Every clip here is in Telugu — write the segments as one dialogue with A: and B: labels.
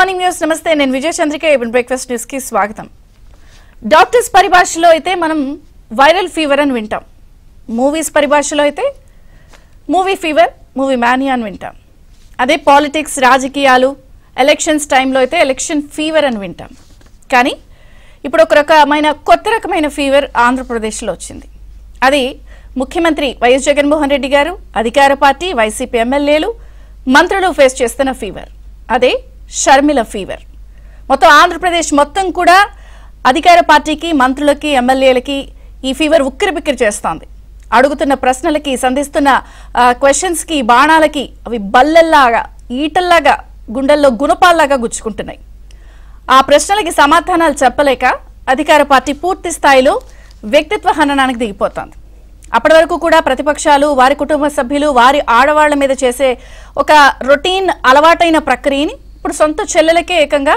A: మార్నింగ్ న్యూస్ నమస్తే నేను విజయ చంద్రిక ఇప్పుడు బ్రేక్ఫాస్ట్ న్యూస్ కి స్వాగతం డాక్టర్స్ పరిభాషలో అయితే మనం వైరల్ ఫీవర్ అని వింటాం మూవీస్ పరిభాషలో అయితే మూవీ ఫీవర్ మూవీ మ్యానియా అని వింటాం అదే పాలిటిక్స్ రాజకీయాలు ఎలక్షన్స్ టైంలో అయితే ఎలక్షన్ ఫీవర్ అని వింటాం కానీ ఇప్పుడు ఒక రకమైన కొత్త రకమైన ఫీవర్ ఆంధ్రప్రదేశ్లో వచ్చింది అది ముఖ్యమంత్రి వైఎస్ జగన్మోహన్ రెడ్డి గారు అధికార పార్టీ వైసీపీ ఎమ్మెల్యేలు మంత్రులు ఫేస్ చేస్తున్న ఫీవర్ అదే షర్మిల ఫీవర్ మొత్తం ఆంధ్రప్రదేశ్ మొత్తం కూడా అధికార పార్టీకి మంత్రులకి ఎమ్మెల్యేలకి ఈ ఫీవర్ ఉక్కిరిబిక్కిరి చేస్తోంది అడుగుతున్న ప్రశ్నలకి సంధిస్తున్న క్వశ్చన్స్కి బాణాలకి అవి బల్లెల్లాగా ఈటల్లాగా గుండెల్లో గుణపాల్లాగా గుచ్చుకుంటున్నాయి ఆ ప్రశ్నలకి సమాధానాలు చెప్పలేక అధికార పార్టీ పూర్తి స్థాయిలో వ్యక్తిత్వ హననానికి దిగిపోతోంది అప్పటి వరకు కూడా ప్రతిపక్షాలు వారి కుటుంబ సభ్యులు వారి ఆడవాళ్ల మీద చేసే ఒక రొటీన్ అలవాటైన ప్రక్రియని ఇప్పుడు సొంత చెల్లెలకే ఏకంగా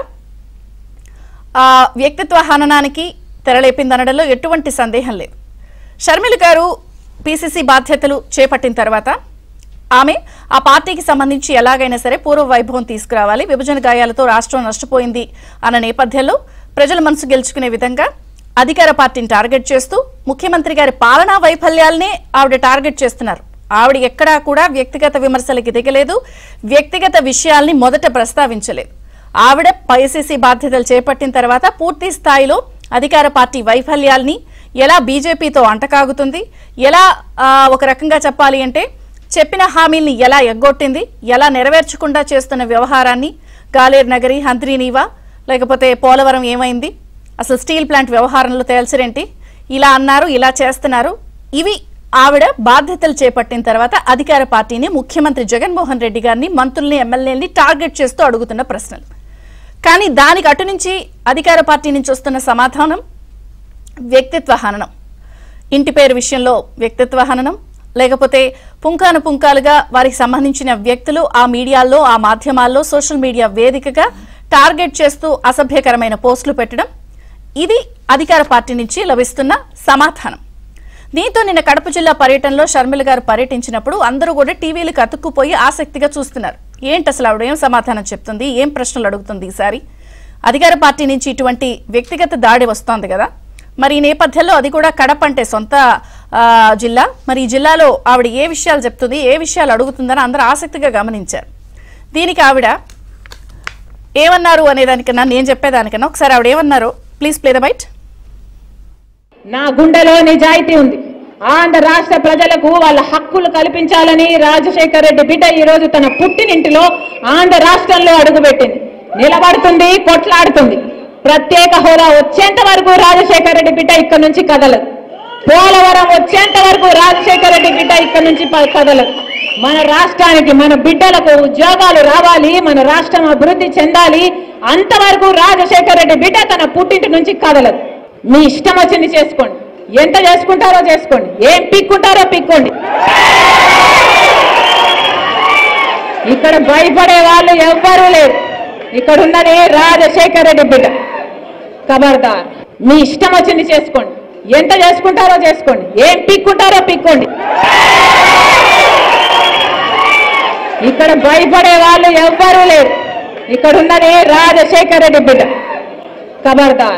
A: ఆ వ్యక్తిత్వ హననానికి తెరలేపిందనడంలో ఎటువంటి సందేహం లేదు షర్మిల గారు పీసీసీ బాధ్యతలు చేపట్టిన తర్వాత ఆమె ఆ పార్టీకి సంబంధించి ఎలాగైనా సరే పూర్వ వైభవం తీసుకురావాలి విభజన గాయాలతో రాష్ట్రం నష్టపోయింది అన్న నేపథ్యంలో ప్రజల మనసు గెలుచుకునే విధంగా అధికార పార్టీని టార్గెట్ చేస్తూ ముఖ్యమంత్రి గారి పాలనా వైఫల్యాలనే ఆవిడ టార్గెట్ చేస్తున్నారు ఆవిడ ఎక్కడా కూడా వ్యక్తిగత విమర్శలకి దిగలేదు వ్యక్తిగత విషయాల్ని మొదట ప్రస్తావించలేదు ఆవిడ పైసీసీ బాధ్యతలు చేపట్టిన తర్వాత పూర్తి స్థాయిలో అధికార పార్టీ వైఫల్యాల్ని ఎలా బీజేపీతో అంటకాగుతుంది ఎలా ఆ, ఒక రకంగా చెప్పాలి అంటే చెప్పిన హామీల్ని ఎలా ఎగ్గొట్టింది ఎలా నెరవేర్చకుండా చేస్తున్న వ్యవహారాన్ని గాలేరు నగరి హంత్రీనీవా లేకపోతే పోలవరం ఏమైంది అసలు స్టీల్ ప్లాంట్ వ్యవహారంలో తేల్చరేంటి ఇలా అన్నారు ఇలా చేస్తున్నారు ఇవి ఆవిడ బాధ్యతలు చేపట్టిన తర్వాత అధికార పార్టీని ముఖ్యమంత్రి జగన్మోహన్ రెడ్డి గారిని మంత్రుల్ని ఎమ్మెల్యేని టార్గెట్ చేస్తూ అడుగుతున్న ప్రశ్నలు కానీ దానికి అటు నుంచి అధికార పార్టీ నుంచి వస్తున్న సమాధానం వ్యక్తిత్వ హననం ఇంటి పేరు విషయంలో వ్యక్తిత్వ హననం లేకపోతే పుంకాను పుంకాలుగా వారికి సంబంధించిన వ్యక్తులు ఆ మీడియాల్లో ఆ మాధ్యమాల్లో సోషల్ మీడియా వేదికగా టార్గెట్ చేస్తూ అసభ్యకరమైన పోస్టులు పెట్టడం ఇది అధికార పార్టీ నుంచి లభిస్తున్న సమాధానం దీంతో నిన్న కడప జిల్లా పర్యటనలో షర్మిల గారు పర్యటించినప్పుడు అందరూ కూడా టీవీలకు అతుక్కుపోయి ఆసక్తిగా చూస్తున్నారు ఏంటి అసలు ఆవిడ ఏం సమాధానం చెప్తుంది ఏం ప్రశ్నలు అడుగుతుంది ఈసారి అధికార పార్టీ నుంచి ఇటువంటి వ్యక్తిగత దాడి వస్తోంది కదా మరి ఈ నేపథ్యంలో అది కూడా కడప అంటే సొంత ఆ, జిల్లా మరి ఈ జిల్లాలో ఆవిడ ఏ విషయాలు చెప్తుంది ఏ విషయాలు అడుగుతుందని అందరూ ఆసక్తిగా గమనించారు దీనికి ఆవిడ ఏమన్నారు అనేదానికన్నా నేను చెప్పేదానికన్నా ఒకసారి ఆవిడ ఏమన్నారో ప్లీజ్ ప్లే ద బైట్
B: నా గుండెలో నిజాయితీ ఉంది ఆంధ్ర రాష్ట్ర ప్రజలకు వాళ్ళ హక్కులు కల్పించాలని రాజశేఖర రెడ్డి బిడ్డ ఈ రోజు తన పుట్టినింటిలో ఆంధ్ర రాష్ట్రంలో అడుగుపెట్టింది నిలబడుతుంది కొట్లాడుతుంది ప్రత్యేక హోదా వచ్చేంత వరకు రాజశేఖర రెడ్డి బిడ్డ ఇక్కడ నుంచి కదలదు పోలవరం వచ్చేంత వరకు రాజశేఖర రెడ్డి బిడ్డ ఇక్కడ నుంచి ప- కదలదు మన రాష్ట్రానికి మన బిడ్డలకు ఉద్యోగాలు రావాలి మన రాష్ట్రం అభివృద్ధి చెందాలి అంతవరకు రాజశేఖర రెడ్డి బిడ్డ తన పుట్టింటి నుంచి కదలదు మీ ఇష్టం వచ్చింది చేసుకోండి ఎంత చేసుకుంటారో చేసుకోండి ఏం పిక్కుంటారో పిక్కోండి ఇక్కడ భయపడే వాళ్ళు ఎవ్వరూ లేరు ఇక్కడ ఉన్నది రాజశేఖర రెడ్డి బిడ్డ ఖబర్దార్ మీ ఇష్టం వచ్చింది చేసుకోండి ఎంత చేసుకుంటారో చేసుకోండి ఏం పిక్కుంటారో పిక్కోండి ఇక్కడ భయపడే వాళ్ళు ఎవ్వరూ లేరు ఇక్కడ ఉన్నది రాజశేఖర రెడ్డి బిడ్డ ఖబర్దార్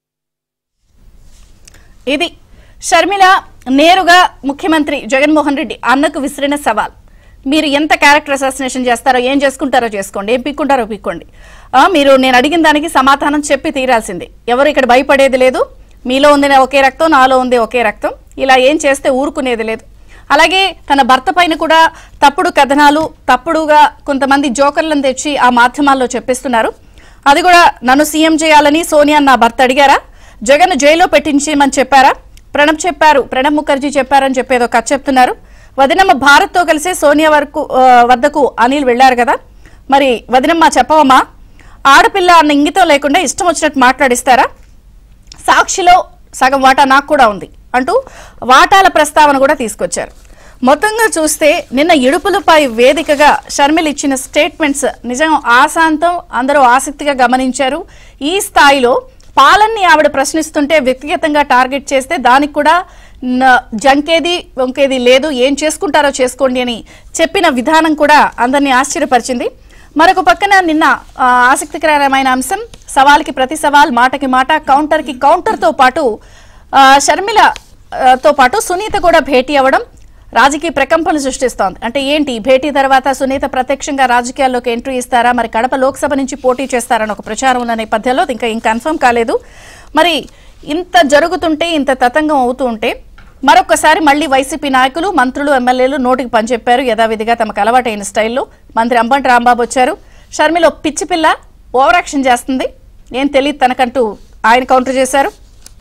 A: ఇది షర్మిల నేరుగా ముఖ్యమంత్రి జగన్మోహన్ రెడ్డి అన్నకు విసిరిన సవాల్ మీరు ఎంత క్యారెక్టర్ అసాసినేషన్ చేస్తారో ఏం చేసుకుంటారో చేసుకోండి ఏం పిక్కుంటారో పిక్కోండి ఆ, మీరు నేను అడిగిన దానికి సమాధానం చెప్పి తీరాల్సిందే ఎవరు ఇక్కడ భయపడేది లేదు మీలో ఉంది ఒకే రక్తం నాలో ఉంది ఒకే రక్తం ఇలా ఏం చేస్తే ఊరుకునేది లేదు అలాగే తన భర్త పైన కూడా తప్పుడు కథనాలు తప్పుడుగా కొంతమంది జోకర్లను తెచ్చి ఆ మాధ్యమాల్లో చెప్పిస్తున్నారు అది కూడా నన్ను సీఎం చేయాలని సోనియా నా భర్త అడిగారా జగన్ జైల్లో పెట్టించేయమని చెప్పారా ప్రణబ్ చెప్పారు ప్రణబ్ ముఖర్జీ చెప్పారని చెప్పేదో కథ చెప్తున్నారు వదినమ్మ భారత్తో కలిసి సోనియా వరకు ఆ, వద్దకు అనిల్ వెళ్లారు కదా మరి వదినమ్మ చెప్పవమ్మా ఆడపిల్ల అన్న ఇంగితం లేకుండా ఇష్టం వచ్చినట్టు మాట్లాడిస్తారా సాక్షిలో సగం వాటా నాకు కూడా ఉంది అంటూ వాటాల ప్రస్తావన కూడా తీసుకొచ్చారు మొత్తంగా చూస్తే నిన్న ఇడుపులపై వేదికగా షర్మిల్ ఇచ్చిన స్టేట్మెంట్స్ నిజం ఆశాంతం అందరూ ఆసక్తిగా గమనించారు ఈ స్థాయిలో పాలన్ని ఆవిడ ప్రశ్నిస్తుంటే వ్యక్తిగతంగా టార్గెట్ చేస్తే దానికి కూడా న- జంకేది వంకేది లేదు ఏం చేసుకుంటారో చేసుకోండి అని చెప్పిన విధానం కూడా అందరినీ ఆశ్చర్యపరిచింది మరొక పక్కన నిన్న ఆ, ఆసక్తికరమైన అంశం సవాల్కి ప్రతి సవాల్ మాటకి మాట కౌంటర్కి కౌంటర్తో పాటు ఆ, షర్మిల ఆ, తో పాటు సునీత కూడా భేటీ అవ్వడం రాజకీయ ప్రకంపనలు సృష్టిస్తోంది అంటే ఏంటి ఈ భేటీ తర్వాత సునీత ప్రత్యక్షంగా రాజకీయాల్లోకి ఎంట్రీ ఇస్తారా మరి కడప లోక్సభ నుంచి పోటీ చేస్తారని ఒక ప్రచారం ఉన్న నేపథ్యంలో ఇంకా ఏం కన్ఫర్మ్ కాలేదు మరి ఇంత జరుగుతుంటే ఇంత తతంగం అవుతూ ఉంటే మరొకసారి మళ్ళీ వైసీపీ నాయకులు మంత్రులు ఎమ్మెల్యేలు నోటికి పనిచెప్పారు యథావిధిగా తమకు అలవాటైన స్టైల్లో మంత్రి అంబంటి రాంబాబు వచ్చారు షర్మిలో పిచ్చి పిల్ల ఓవర్ యాక్షన్ చేస్తుంది ఏం తెలియదు తనకంటూ ఆయన కౌంటర్ చేశారు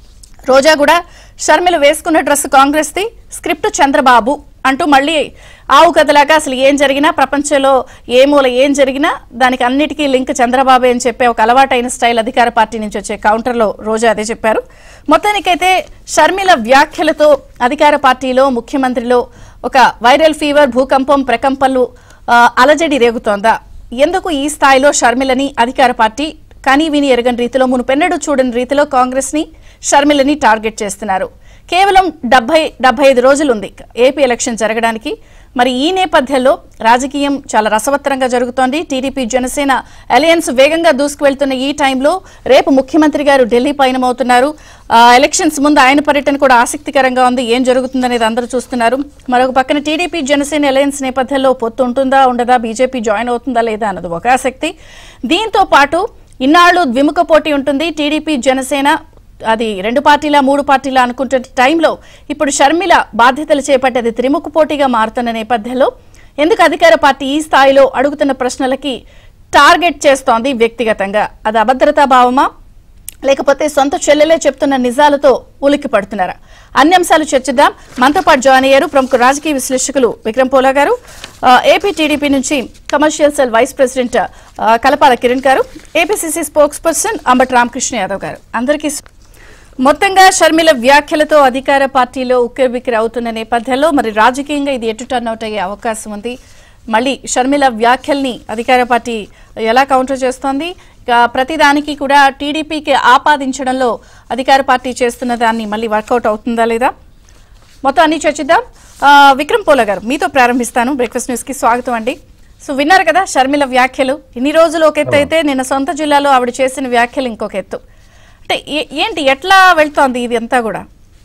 A: రోజా కూడా షర్మిల వేసుకున్న డ్రెస్ కాంగ్రెస్ ది స్క్రిప్ట్ చంద్రబాబు అంటూ మళ్ళీ ఆవు కథలాగా అసలు ఏం జరిగినా ప్రపంచంలో ఏ మూల ఏం జరిగినా దానికి అన్నిటికీ లింక్ చంద్రబాబు అని చెప్పే ఒక అలవాటైన స్టైల్ అధికార పార్టీ నుంచి వచ్చే కౌంటర్లో రోజా అదే చెప్పారు మొత్తానికైతే షర్మిల వ్యాఖ్యలతో అధికార పార్టీలో ముఖ్యమంత్రిలో ఒక వైరల్ ఫీవర్ భూకంపం ప్రకంపనలు ఆ, అలజడి రేగుతోందా ఎందుకు ఈ స్థాయిలో షర్మిలని అధికార పార్టీ కానీ విని ఎరగని రీతిలో మునుపెన్నడూ చూడని రీతిలో కాంగ్రెస్ ని షర్మిలని టార్గెట్ చేస్తున్నారు కేవలం డెబ్బై డెబ్బై ఐదు రోజులు ఉంది ఏపీ ఎలక్షన్ జరగడానికి మరి ఈ నేపథ్యంలో రాజకీయం చాలా రసవత్తరంగా జరుగుతోంది టీడీపీ జనసేన అలయన్స్ వేగంగా దూసుకువెళ్తున్న ఈ టైంలో రేపు ముఖ్యమంత్రి గారు ఢిల్లీ పయనమవుతున్నారు ఆ, ఎలక్షన్స్ ముందు ఆయన పర్యటన కూడా ఆసక్తికరంగా ఉంది ఏం జరుగుతుందనేది అందరూ చూస్తున్నారు మరొక పక్కన టీడీపీ జనసేన అలయన్స్ నేపథ్యంలో పొత్తు ఉంటుందా ఉండదా బీజేపీ జాయిన్ అవుతుందా లేదా అన్నది ఒక ఆసక్తి దీంతో పాటు ఇన్నాళ్ళు ద్విముఖ పోటీ ఉంటుంది టీడీపీ జనసేన అది రెండు పార్టీల మూడు పార్టీల అనుకుంటున్న టైంలో ఇప్పుడు షర్మిల బాధ్యతలు చేపట్టేది త్రిముఖ పోటీగా మారుతున్న నేపథ్యంలో ఎందుకు అధికార పార్టీ ఈ స్థాయిలో అడుగుతున్న ప్రశ్నలకి టార్గెట్ చేస్తోంది వ్యక్తిగతంగా అది అభద్రతా భావమా లేకపోతే సొంత చెల్లెలే చెప్తున్న నిజాలతో ఉలిక్కి పడుతున్నారా అన్ని అంశాలు చర్చిద్దాం మనతో పాటు జాయిన్ అయ్యారు ప్రముఖ రాజకీయ విశ్లేషకులు విక్రమ్ పోలా గారు ఆ, ఏపీ టీడీపీ నుంచి కమర్షియల్ సెల్ వైస్ ప్రెసిడెంట్ ఆ, Kalapala Kiran garu APCC spokesperson Ambati Ramakrishna Yadav garu అందరికీ స్- మొత్తంగా షర్మిల వ్యాఖ్యలతో అధికార పార్టీలో ఉక్కిరిబిక్కిరి అవుతున్న నేపథ్యంలో మరి రాజకీయంగా ఇది ఎటు టర్న్ అవుట్ అయ్యే అవకాశం ఉంది మళ్ళీ షర్మిల వ్యాఖ్యల్ని అధికార పార్టీ ఎలా కౌంటర్ చేస్తోంది ఇక ప్రతిదానికి కూడా టీడీపీకి ఆపాదించడంలో అధికార పార్టీ చేస్తున్న దాన్ని మళ్ళీ వర్కౌట్ అవుతుందా లేదా మొత్తం అన్ని చర్చిద్దాం ఆ, విక్రమ్ పోల గారు మీతో ప్రారంభిస్తాను బ్రేక్ఫాస్ట్ న్యూస్ కి స్వాగతం అండి సో విన్నారు కదా షర్మిల వ్యాఖ్యలు ఇన్ని రోజులు ఒక ఎత్తు అయితే నిన్న సొంత జిల్లాలో ఆవిడ చేసిన వ్యాఖ్యలు ఇంకొక ఎత్తు అంటే ఏ- ఏంటి ఎట్లా వెళ్తోంది ఇది అంతా కూడా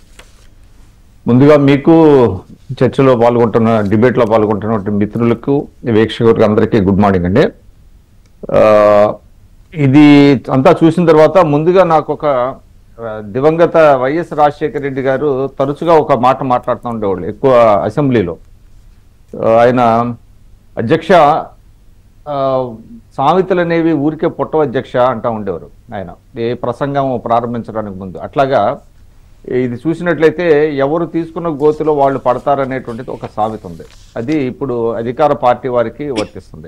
C: ముందుగా మీకు చర్చలో పాల్గొంటున్న డిబేట్ లో పాల్గొంటున్న మిత్రులకు వీక్షకులకు అందరికీ గుడ్ మార్నింగ్ అండి ఆ, ఇది అంతా చూసిన తర్వాత ముందుగా నాకు ఒక ఆ, దివంగత వైఎస్ రాజశేఖర రెడ్డి గారు తరచుగా ఒక మాట మాట్లాడుతూ ఉండేవాళ్ళు ఎక్కువ అసెంబ్లీలో ఆ, ఆయన అధ్యక్ష ఆ, సామెతలు అనేవి ఊరికే పుట్టవ అధ్యక్ష అంటా ఉండేవారు ఆయన ఏ ప్రసంగం ప్రారంభించడానికి ముందు అట్లాగా ఇది చూసినట్లయితే ఎవరు తీసుకున్న గోతిలో వాళ్ళు పడతారనేటువంటిది ఒక సామెత ఉంది అది ఇప్పుడు అధికార పార్టీ వారికి వర్తిస్తుంది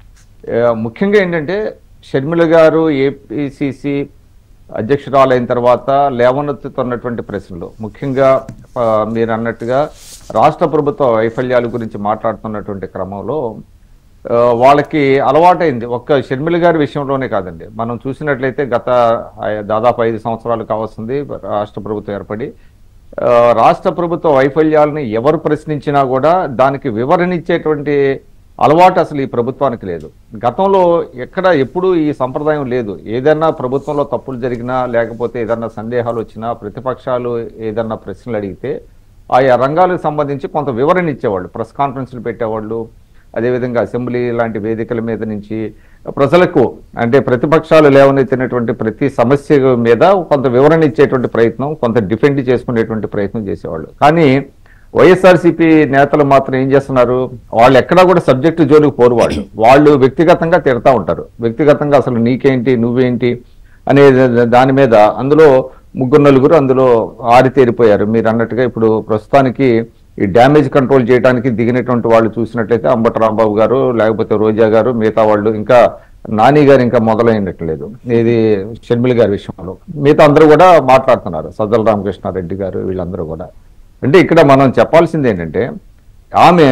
C: ఆ, ముఖ్యంగా ఏంటంటే షర్మిల గారు ఏపీసీసీ అధ్యక్షురాలైన తర్వాత లేవనెత్తుతున్నటువంటి ప్రశ్నలు ముఖ్యంగా ఆ, మీరు అన్నట్టుగా రాష్ట్ర ప్రభుత్వ వైఫల్యాల గురించి మాట్లాడుతున్నటువంటి క్రమంలో ఆ, వాళ్ళకి అలవాటైంది ఒక్క షర్మిల గారి విషయంలోనే కాదండి మనం చూసినట్లయితే గత ఐ- దాదాపు ఐదు సంవత్సరాలు కావస్తుంది రాష్ట్ర ప్రభుత్వం ఏర్పడి ఆ, రాష్ట్ర ప్రభుత్వ వైఫల్యాలని ఎవరు ప్రశ్నించినా కూడా దానికి వివరణ ఇచ్చేటువంటి అలవాటు అసలు ఈ ప్రభుత్వానికి లేదు గతంలో ఎక్కడ ఎప్పుడూ ఈ సంప్రదాయం లేదు ఏదైనా ప్రభుత్వంలో తప్పులు జరిగినా లేకపోతే ఏదైనా సందేహాలు వచ్చినా ప్రతిపక్షాలు ఏదైనా ప్రశ్నలు అడిగితే ఆయా రంగాలకు సంబంధించి కొంత వివరణ ఇచ్చేవాళ్ళు ప్రెస్ కాన్ఫరెన్స్లు పెట్టేవాళ్ళు అదేవిధంగా అసెంబ్లీ లాంటి వేదికల మీద నుంచి ప్రజలకు అంటే ప్రతిపక్షాలు లేవనెత్తినటువంటి ప్రతి సమస్య మీద కొంత వివరణ ఇచ్చేటువంటి ప్రయత్నం కొంత డిఫెండ్ చేసుకునేటువంటి ప్రయత్నం చేసేవాళ్ళు కానీ వైఎస్ఆర్సీపీ నేతలు మాత్రం ఏం చేస్తున్నారు వాళ్ళు ఎక్కడా కూడా సబ్జెక్టు జోలికి పోరు వాళ్ళు వాళ్ళు వ్యక్తిగతంగా తిడతా ఉంటారు వ్యక్తిగతంగా అసలు నీకేంటి నువ్వేంటి అనే దాని మీద అందులో ముగ్గురు నలుగురు అందులో ఆరితేరిపోయారు మీరు అన్నట్టుగా ఇప్పుడు ప్రస్తుతానికి ఈ డ్యామేజ్ కంట్రోల్ చేయడానికి దిగినటువంటి వాళ్ళు చూసినట్లయితే అంబటి రాంబాబు గారు లేకపోతే రోజా గారు మిగతా వాళ్ళు ఇంకా నాని గారు ఇంకా మొదలైనట్లేదు ఇది షర్మిల గారి విషయంలో మిగతా అందరూ కూడా మాట్లాడుతున్నారు సజ్జల రామకృష్ణారెడ్డి గారు వీళ్ళందరూ కూడా అంటే ఇక్కడ మనం చెప్పాల్సింది ఏంటంటే ఆమె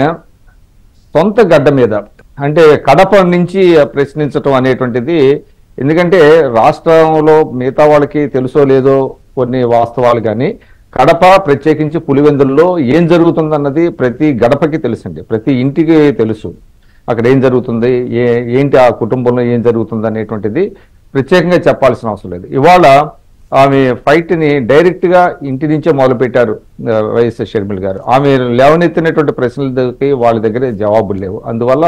C: సొంత గడ్డ మీద అంటే కడప నుంచి ప్రశ్నించటం అనేటువంటిది ఎందుకంటే రాష్ట్రంలో మిగతా వాళ్ళకి తెలుసో లేదో కొన్ని వాస్తవాలు కానీ కడప ప్రత్యేకించి పులివెందుల్లో ఏం జరుగుతుందన్నది ప్రతి గడపకి తెలుసండి ప్రతి ఇంటికి తెలుసు అక్కడ ఏం జరుగుతుంది ఏ ఏంటి ఆ కుటుంబంలో ఏం జరుగుతుంది అనేటువంటిది ప్రత్యేకంగా చెప్పాల్సిన అవసరం లేదు ఇవాళ ఆమె ఫైట్ ని డైరెక్ట్ గా ఇంటి నుంచే మొదలు పెట్టారు ఆ, వైఎస్ షర్మిల గారు ఆమె లేవనెత్తినటువంటి ప్రశ్నలకి వాళ్ళ దగ్గర జవాబులు లేవు అందువల్ల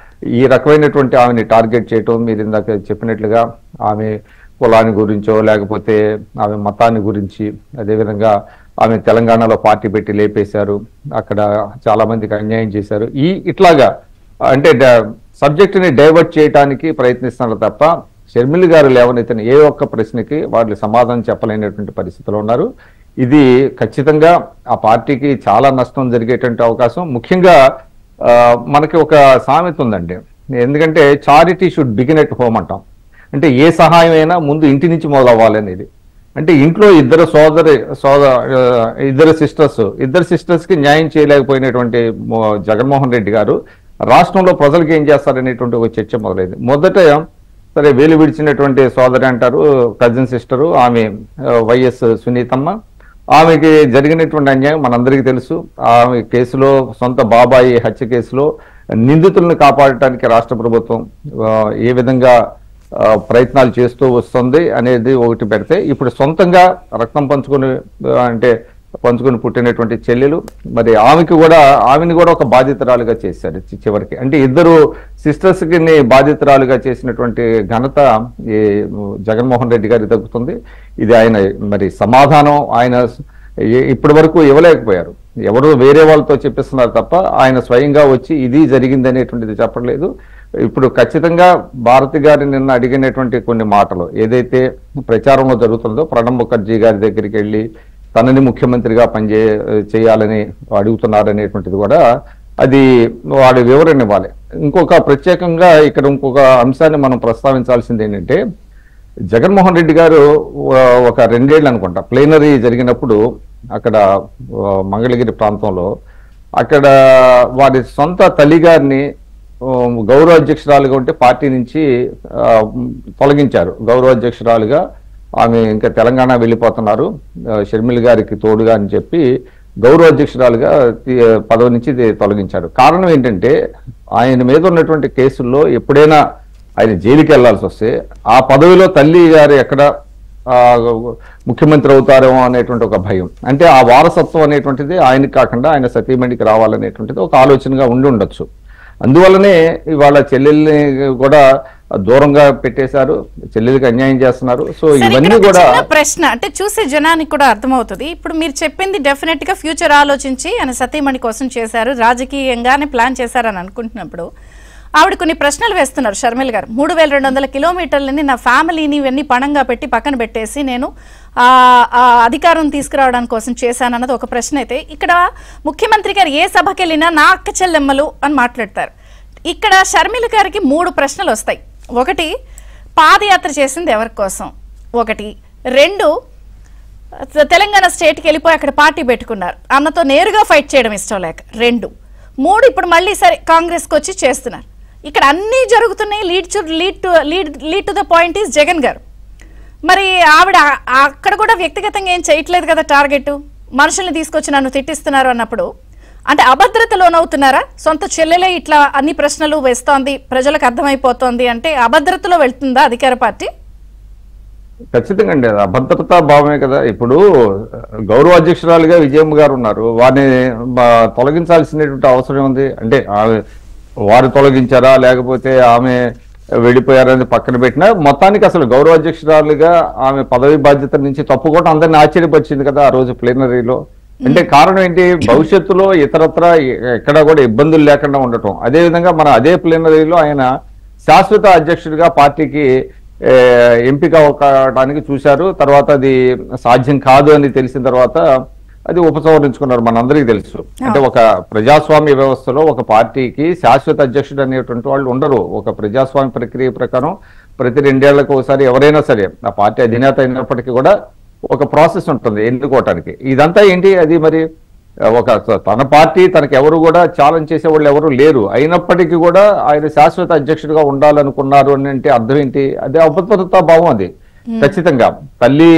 C: ఈ రకమైనటువంటి ఆమెని టార్గెట్ చేయటం మీరు ఇందాక చెప్పినట్లుగా ఆమె కులాన్ని గురించో లేకపోతే ఆమె మతాన్ని గురించి అదేవిధంగా ఆమె తెలంగాణలో పార్టీ పెట్టి లేపేశారు అక్కడ చాలా మందికి అన్యాయం చేశారు ఈ ఇట్లాగా అంటే సబ్జెక్ట్ ని డైవర్ట్ చేయడానికి ప్రయత్నిస్తున్నారు తప్ప షర్మిలి గారు లేవనెత్తిన ఏ ఒక్క ప్రశ్నకి వాళ్ళు సమాధానం చెప్పలేనటువంటి పరిస్థితిలో ఉన్నారు ఇది ఖచ్చితంగా ఆ పార్టీకి చాలా నష్టం జరిగేటువంటి అవకాశం ముఖ్యంగా ఆ, మనకి ఒక సామెత ఉందండి ఎందుకంటే charity should begin at home అంటాం అంటే ఏ సహాయం అయినా ముందు ఇంటి నుంచి మొదలవ్వాలి అనేది అంటే ఇంట్లో ఇద్దరు సోదరి సోదర ఆ, ఇద్దరు సిస్టర్స్ ఇద్దరు సిస్టర్స్ కి న్యాయం చేయలేకపోయినటువంటి మో- జగన్మోహన్ రెడ్డి గారు రాష్ట్రంలో ప్రజలకు ఏం చేస్తారనేటువంటి ఒక చర్చ మొదలైంది మొదట సరే వేలు విడిచినటువంటి సోదరి అంటారు కజిన్ సిస్టరు ఆమె ఆ, వైఎస్ సునీతమ్మ ఆమెకి జరిగినటువంటి అన్యాయం మనందరికీ తెలుసు ఆమె కేసులో సొంత బాబాయి హత్య కేసులో నిందితులను కాపాడటానికి రాష్ట్ర ప్రభుత్వం ఆ, ఏ విధంగా ఆ, ప్రయత్నాలు చేస్తూ వస్తుంది అనేది ఒకటి పెడితే ఇప్పుడు సొంతంగా రక్తం పంచుకొని ఆ, అంటే పంచుకొని పుట్టినటువంటి చెల్లెలు మరి ఆమెకి కూడా ఆమెని కూడా ఒక బాధితురాలుగా చేశారు చి- చివరికి అంటే ఇద్దరు సిస్టర్స్ కి బాధితురాలుగా చేసినటువంటి ఘనత ఈ జగన్మోహన్ రెడ్డి గారికి దక్కుతుంది ఇది ఆయన మరి సమాధానం ఆయన ఏ- ఇప్పటి వరకు ఇవ్వలేకపోయారు ఎవరు వేరే వాళ్ళతో చెప్పిస్తున్నారు తప్ప ఆయన స్వయంగా వచ్చి ఇది జరిగింది అనేటువంటిది చెప్పట్లేదు ఇప్పుడు ఖచ్చితంగా భారతి గారి నిన్న అడిగినటువంటి కొన్ని మాటలు ఏదైతే ప్రచారంలో జరుగుతుందో ప్రణబ్ ముఖర్జీ గారి దగ్గరికి వెళ్ళి తనని ముఖ్యమంత్రిగా పనిచే చేయాలని అడుగుతున్నారనేటువంటిది కూడా అది వాడి వివరణ ఇవ్వాలి ఇంకొక ప్రత్యేకంగా ఇక్కడ ఇంకొక అంశాన్ని మనం ప్రస్తావించాల్సింది ఏంటంటే జగన్మోహన్ రెడ్డి గారు ఆ, ఒక రెండేళ్ళు అనుకుంటా ప్లేనరీ జరిగినప్పుడు అక్కడ ఆ, మంగళగిరి ప్రాంతంలో అక్కడ వారి సొంత తల్లి గారిని ఆ, గౌరవ అధ్యక్షురాలుగా ఉంటే పార్టీ నుంచి ఆ, తొలగించారు గౌరవ అధ్యక్షురాలుగా ఆమె ఇంకా తెలంగాణ వెళ్ళిపోతున్నారు ఆ, షర్మిల గారికి తోడుగా అని చెప్పి గౌరవ అధ్యక్షురాలుగా తీ- పదవి నుంచి తీ- తొలగించారు కారణం ఏంటంటే ఆయన మీద ఉన్నటువంటి కేసుల్లో ఎప్పుడైనా ఆయన జైలుకి వెళ్లాల్సి వస్తే ఆ పదవిలో తల్లి గారు ఎక్కడ ఆ, ముఖ్యమంత్రి అవుతారేమో అనేటువంటి ఒక భయం అంటే ఆ వారసత్వం అనేటువంటిది ఆయనకి కాకుండా ఆయన సతీమణికి రావాలనేటువంటిది ఒక ఆలోచనగా ఉండి ఉండొచ్చు అందువల్లనే ఇవాళ చెల్లెల్ని కూడా దూరంగా పెట్టేశారు చెల్లెలకి అన్యాయం చేస్తున్నారు సో
A: సరే, ఇక్కడ
C: ఇవన్నీ
A: ఒక
C: కూడా
A: చిన్న ప్రశ్న అంటే చూసే జనానికి కూడా అర్థమవుతుంది ఇప్పుడు మీరు చెప్పింది డెఫినెట్ గా ఫ్యూచర్ ఆలోచించి ఆయన సతీమణి కోసం చేశారు రాజకీయంగానే ప్లాన్ చేశారని అనుకుంటున్నప్పుడు ఆవిడ కొన్ని ప్రశ్నలు వేస్తున్నారు షర్మిల గారు మూడు వేల రెండు వందల కిలోమీటర్లని నా ఫ్యామిలీని ఇవన్నీ పణంగా పెట్టి పక్కన పెట్టేసి నేను ఆ ఆ అధికారం తీసుకురావడానికి కోసం చేశానన్నది ఒక ప్రశ్న అయితే ఇక్కడ ముఖ్యమంత్రి గారు ఏ సభకి వెళ్ళినా నా అక్క చెల్లెమ్మలు అని మాట్లాడతారు ఇక్కడ షర్మిల గారికి మూడు ప్రశ్నలు వస్తాయి ఒకటి పాదయాత్ర చేసింది ఎవరి కోసం ఒకటి రెండు తె- తెలంగాణ స్టేట్కి వెళ్ళిపోయి అక్కడ పార్టీ పెట్టుకున్నారు అన్నతో నేరుగా ఫైట్ చేయడం ఇష్టం లేక రెండు మూడు ఇప్పుడు మళ్ళీ సరే కాంగ్రెస్కి వచ్చి చేస్తున్నారు ఇక్కడ అన్నీ జరుగుతున్నాయి lead to lead to lead lead to the point is Jagan garu మరి ఆవిడ ఆ- అక్కడ కూడా వ్యక్తిగతంగా ఏం చేయట్లేదు కదా టార్గెట్ మనుషుల్ని తీసుకొచ్చి నన్ను తిట్టిస్తున్నారు అన్నప్పుడు అంటే అభద్రత లోనవుతున్నారా సొంత చెల్లెలే ఇట్లా అన్ని ప్రశ్నలు వేస్తోంది ప్రజలకు అర్థమైపోతోంది అంటే అభద్రతలో వెళ్తుందా అధికార పార్టీ
C: ఖచ్చితంగా అండి అది అభద్రతా భావమే కదా ఇప్పుడు గౌరవ అధ్యక్షురాలుగా విజయమ్మ గారు ఉన్నారు వారిని బ- తొలగించాల్సినటువంటి అవసరం ఉంది అంటే ఆమె వారు తొలగించారా లేకపోతే ఆమె వెళ్ళిపోయారని పక్కన పెట్టినా మొత్తానికి అసలు గౌరవ అధ్యక్షురాలుగా ఆమె పదవి బాధ్యత నుంచి తప్పుకోవడం అందరిని ఆశ్చర్యపరిచింది కదా ఆ రోజు ప్లేనరీలో అంటే కారణం ఏంటి భవిష్యత్తులో ఇతరత్ర ఎక్కడ కూడా ఇబ్బందులు లేకుండా ఉండటం అదే విధంగా మన అదే ప్లేనరీలో ఆయన శాశ్వత అధ్యక్షుడిగా పార్టీకి ఏ, ఎంపిక అవడానికి చూశారు తర్వాత అది సాధ్యం కాదు అని తెలిసిన తర్వాత అది ఉపసంహరించుకున్నారు మనందరికీ తెలుసు అంటే ఒక ప్రజాస్వామ్య వ్యవస్థలో ఒక పార్టీకి శాశ్వత అధ్యక్షుడు అనేటువంటి వాళ్ళు ఉండరు ఒక ప్రజాస్వామ్య ప్రక్రియ ప్రకారం ప్రతి రెండేళ్లకు ఒకసారి ఎవరైనా సరే ఆ పార్టీ అధినేత అయినప్పటికీ కూడా ఒక ప్రాసెస్ ఉంటుంది ఎన్నుకోవటానికి ఇదంతా ఏంటి అది మరి ఒక తన పార్టీ తనకు ఎవరు కూడా ఛాలెంజ్ చేసే వాళ్ళు ఎవరు లేరు అయినప్పటికీ కూడా ఆయన శాశ్వత అధ్యక్షుడిగా ఉండాలనుకున్నారు అని అంటే అర్థం ఏంటి అదే అభద్రతా భావం అది ఖచ్చితంగా తల్లి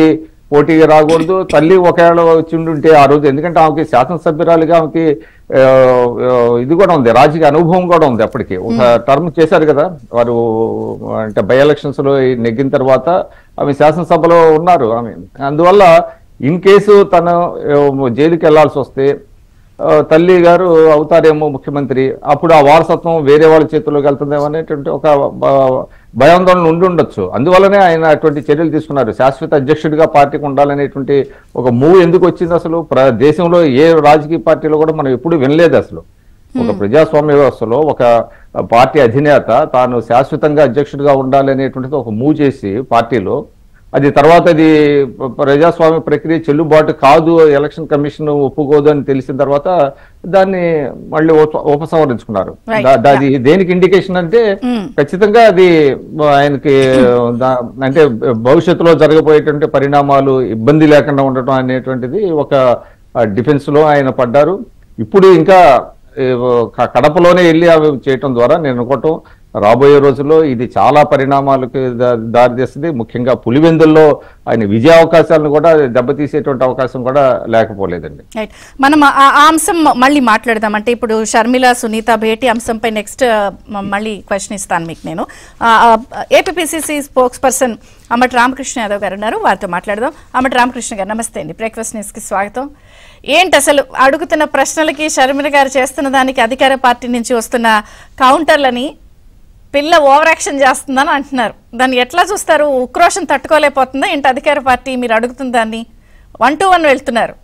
C: పోటీగా రాకూడదు తల్లి ఒకవేళ వచ్చి ఉంటే ఆ రోజు ఎందుకంటే ఆమెకి శాసనసభ్యురాలుగా ఆమెకి ఆ, ఆ, ఇది కూడా ఉంది రాజకీయ అనుభవం కూడా ఉంది అప్పటికి ఒక టర్మ్ చేశారు కదా వారు అంటే బై ఎలక్షన్స్ లో నెగ్గిన తర్వాత ఆమె శాసనసభలో ఉన్నారు ఆమె అందువల్ల ఇన్ కేసు తను ఆ, జైలుకి వెళ్లాల్సి వస్తే ఆ, తల్లి గారు అవుతారేమో ముఖ్యమంత్రి అప్పుడు ఆ వారసత్వం వేరే వాళ్ళ చేతుల్లోకి వెళ్తుందేమో అనేటువంటి ఒక బ- భయాందోళన ఉండి ఉండొచ్చు అందువల్లనే ఆయన అటువంటి చర్యలు తీసుకున్నారు శాశ్వత అధ్యక్షుడిగా పార్టీకి ఉండాలనేటువంటి ఒక మూవ్ ఎందుకు వచ్చింది అసలు ప్ర- దేశంలో ఏ రాజకీయ పార్టీలో కూడా మనం ఎప్పుడు వినలేదు అసలు ఒక ప్రజాస్వామ్య వ్యవస్థలో ఒక పార్టీ అధినేత తాను శాశ్వతంగా అధ్యక్షుడిగా ఉండాలి అనేటువంటిది ఒక మూవ్ చేసి పార్టీలో అది తర్వాత అది ప్రజాస్వామ్య ప్రక్రియ చెల్లుబాటు కాదు ఎలక్షన్ కమిషన్ ఒప్పుకోదు అని తెలిసిన తర్వాత దాన్ని మళ్ళీ ఉప- ఉపసంహరించుకున్నారు
A: Right.
C: దా- అది దేనికి ఇండికేషన్ అంటే ఖచ్చితంగా అది ఆయనకి దా- అంటే భవిష్యత్తులో జరగబోయేటువంటి పరిణామాలు ఇబ్బంది లేకుండా ఉండటం అనేటువంటిది ఒక డిఫెన్స్ లో ఆయన పడ్డారు ఇప్పుడు ఇంకా ఏ, క- కడపలోనే వెళ్ళి అవి చేయటం ద్వారా నేను అనుకోవటం రాబోయే రోజుల్లో ఇది చాలా పరిణామాలకు దా- దారితీస్తుంది ముఖ్యంగా పులివెందుల్లో ఆయన విజయ అవకాశాలను కూడా దెబ్బతీసేటువంటి అవకాశం కూడా లేకపోలేదండి
A: రైట్ మనం ఆ ఆ అంశం మళ్ళీ మాట్లాడదాం అంటే ఇప్పుడు షర్మిల సునీత భేటీ అంశంపై నెక్స్ట్ మళ్ళీ క్వశ్చన్ ఇస్తాను మీకు నేను APPCC spokesperson Ambati Ramakrishna Yadav garu ఉన్నారు వారితో మాట్లాడదాం అమ్మటి రామకృష్ణ గారు నమస్తే అండి బ్రేక్ఫాస్ట్ న్యూస్కి స్వాగతం ఏంటి అసలు అడుగుతున్న ప్రశ్నలకి షర్మిల గారు చేస్తున్న దానికి అధికార పార్టీ నుంచి వస్తున్న కౌంటర్లని పిల్ల ఓవర్ యాక్షన్ చేస్తుందని అంటున్నారు దాన్ని ఎట్లా చూస్తారు ఉక్రోషం తట్టుకోలేకపోతుందా ఏంటి అధికార పార్టీ మీరు అడుగుతున్న దాన్ని వన్ టు వన్ వెళ్తున్నారు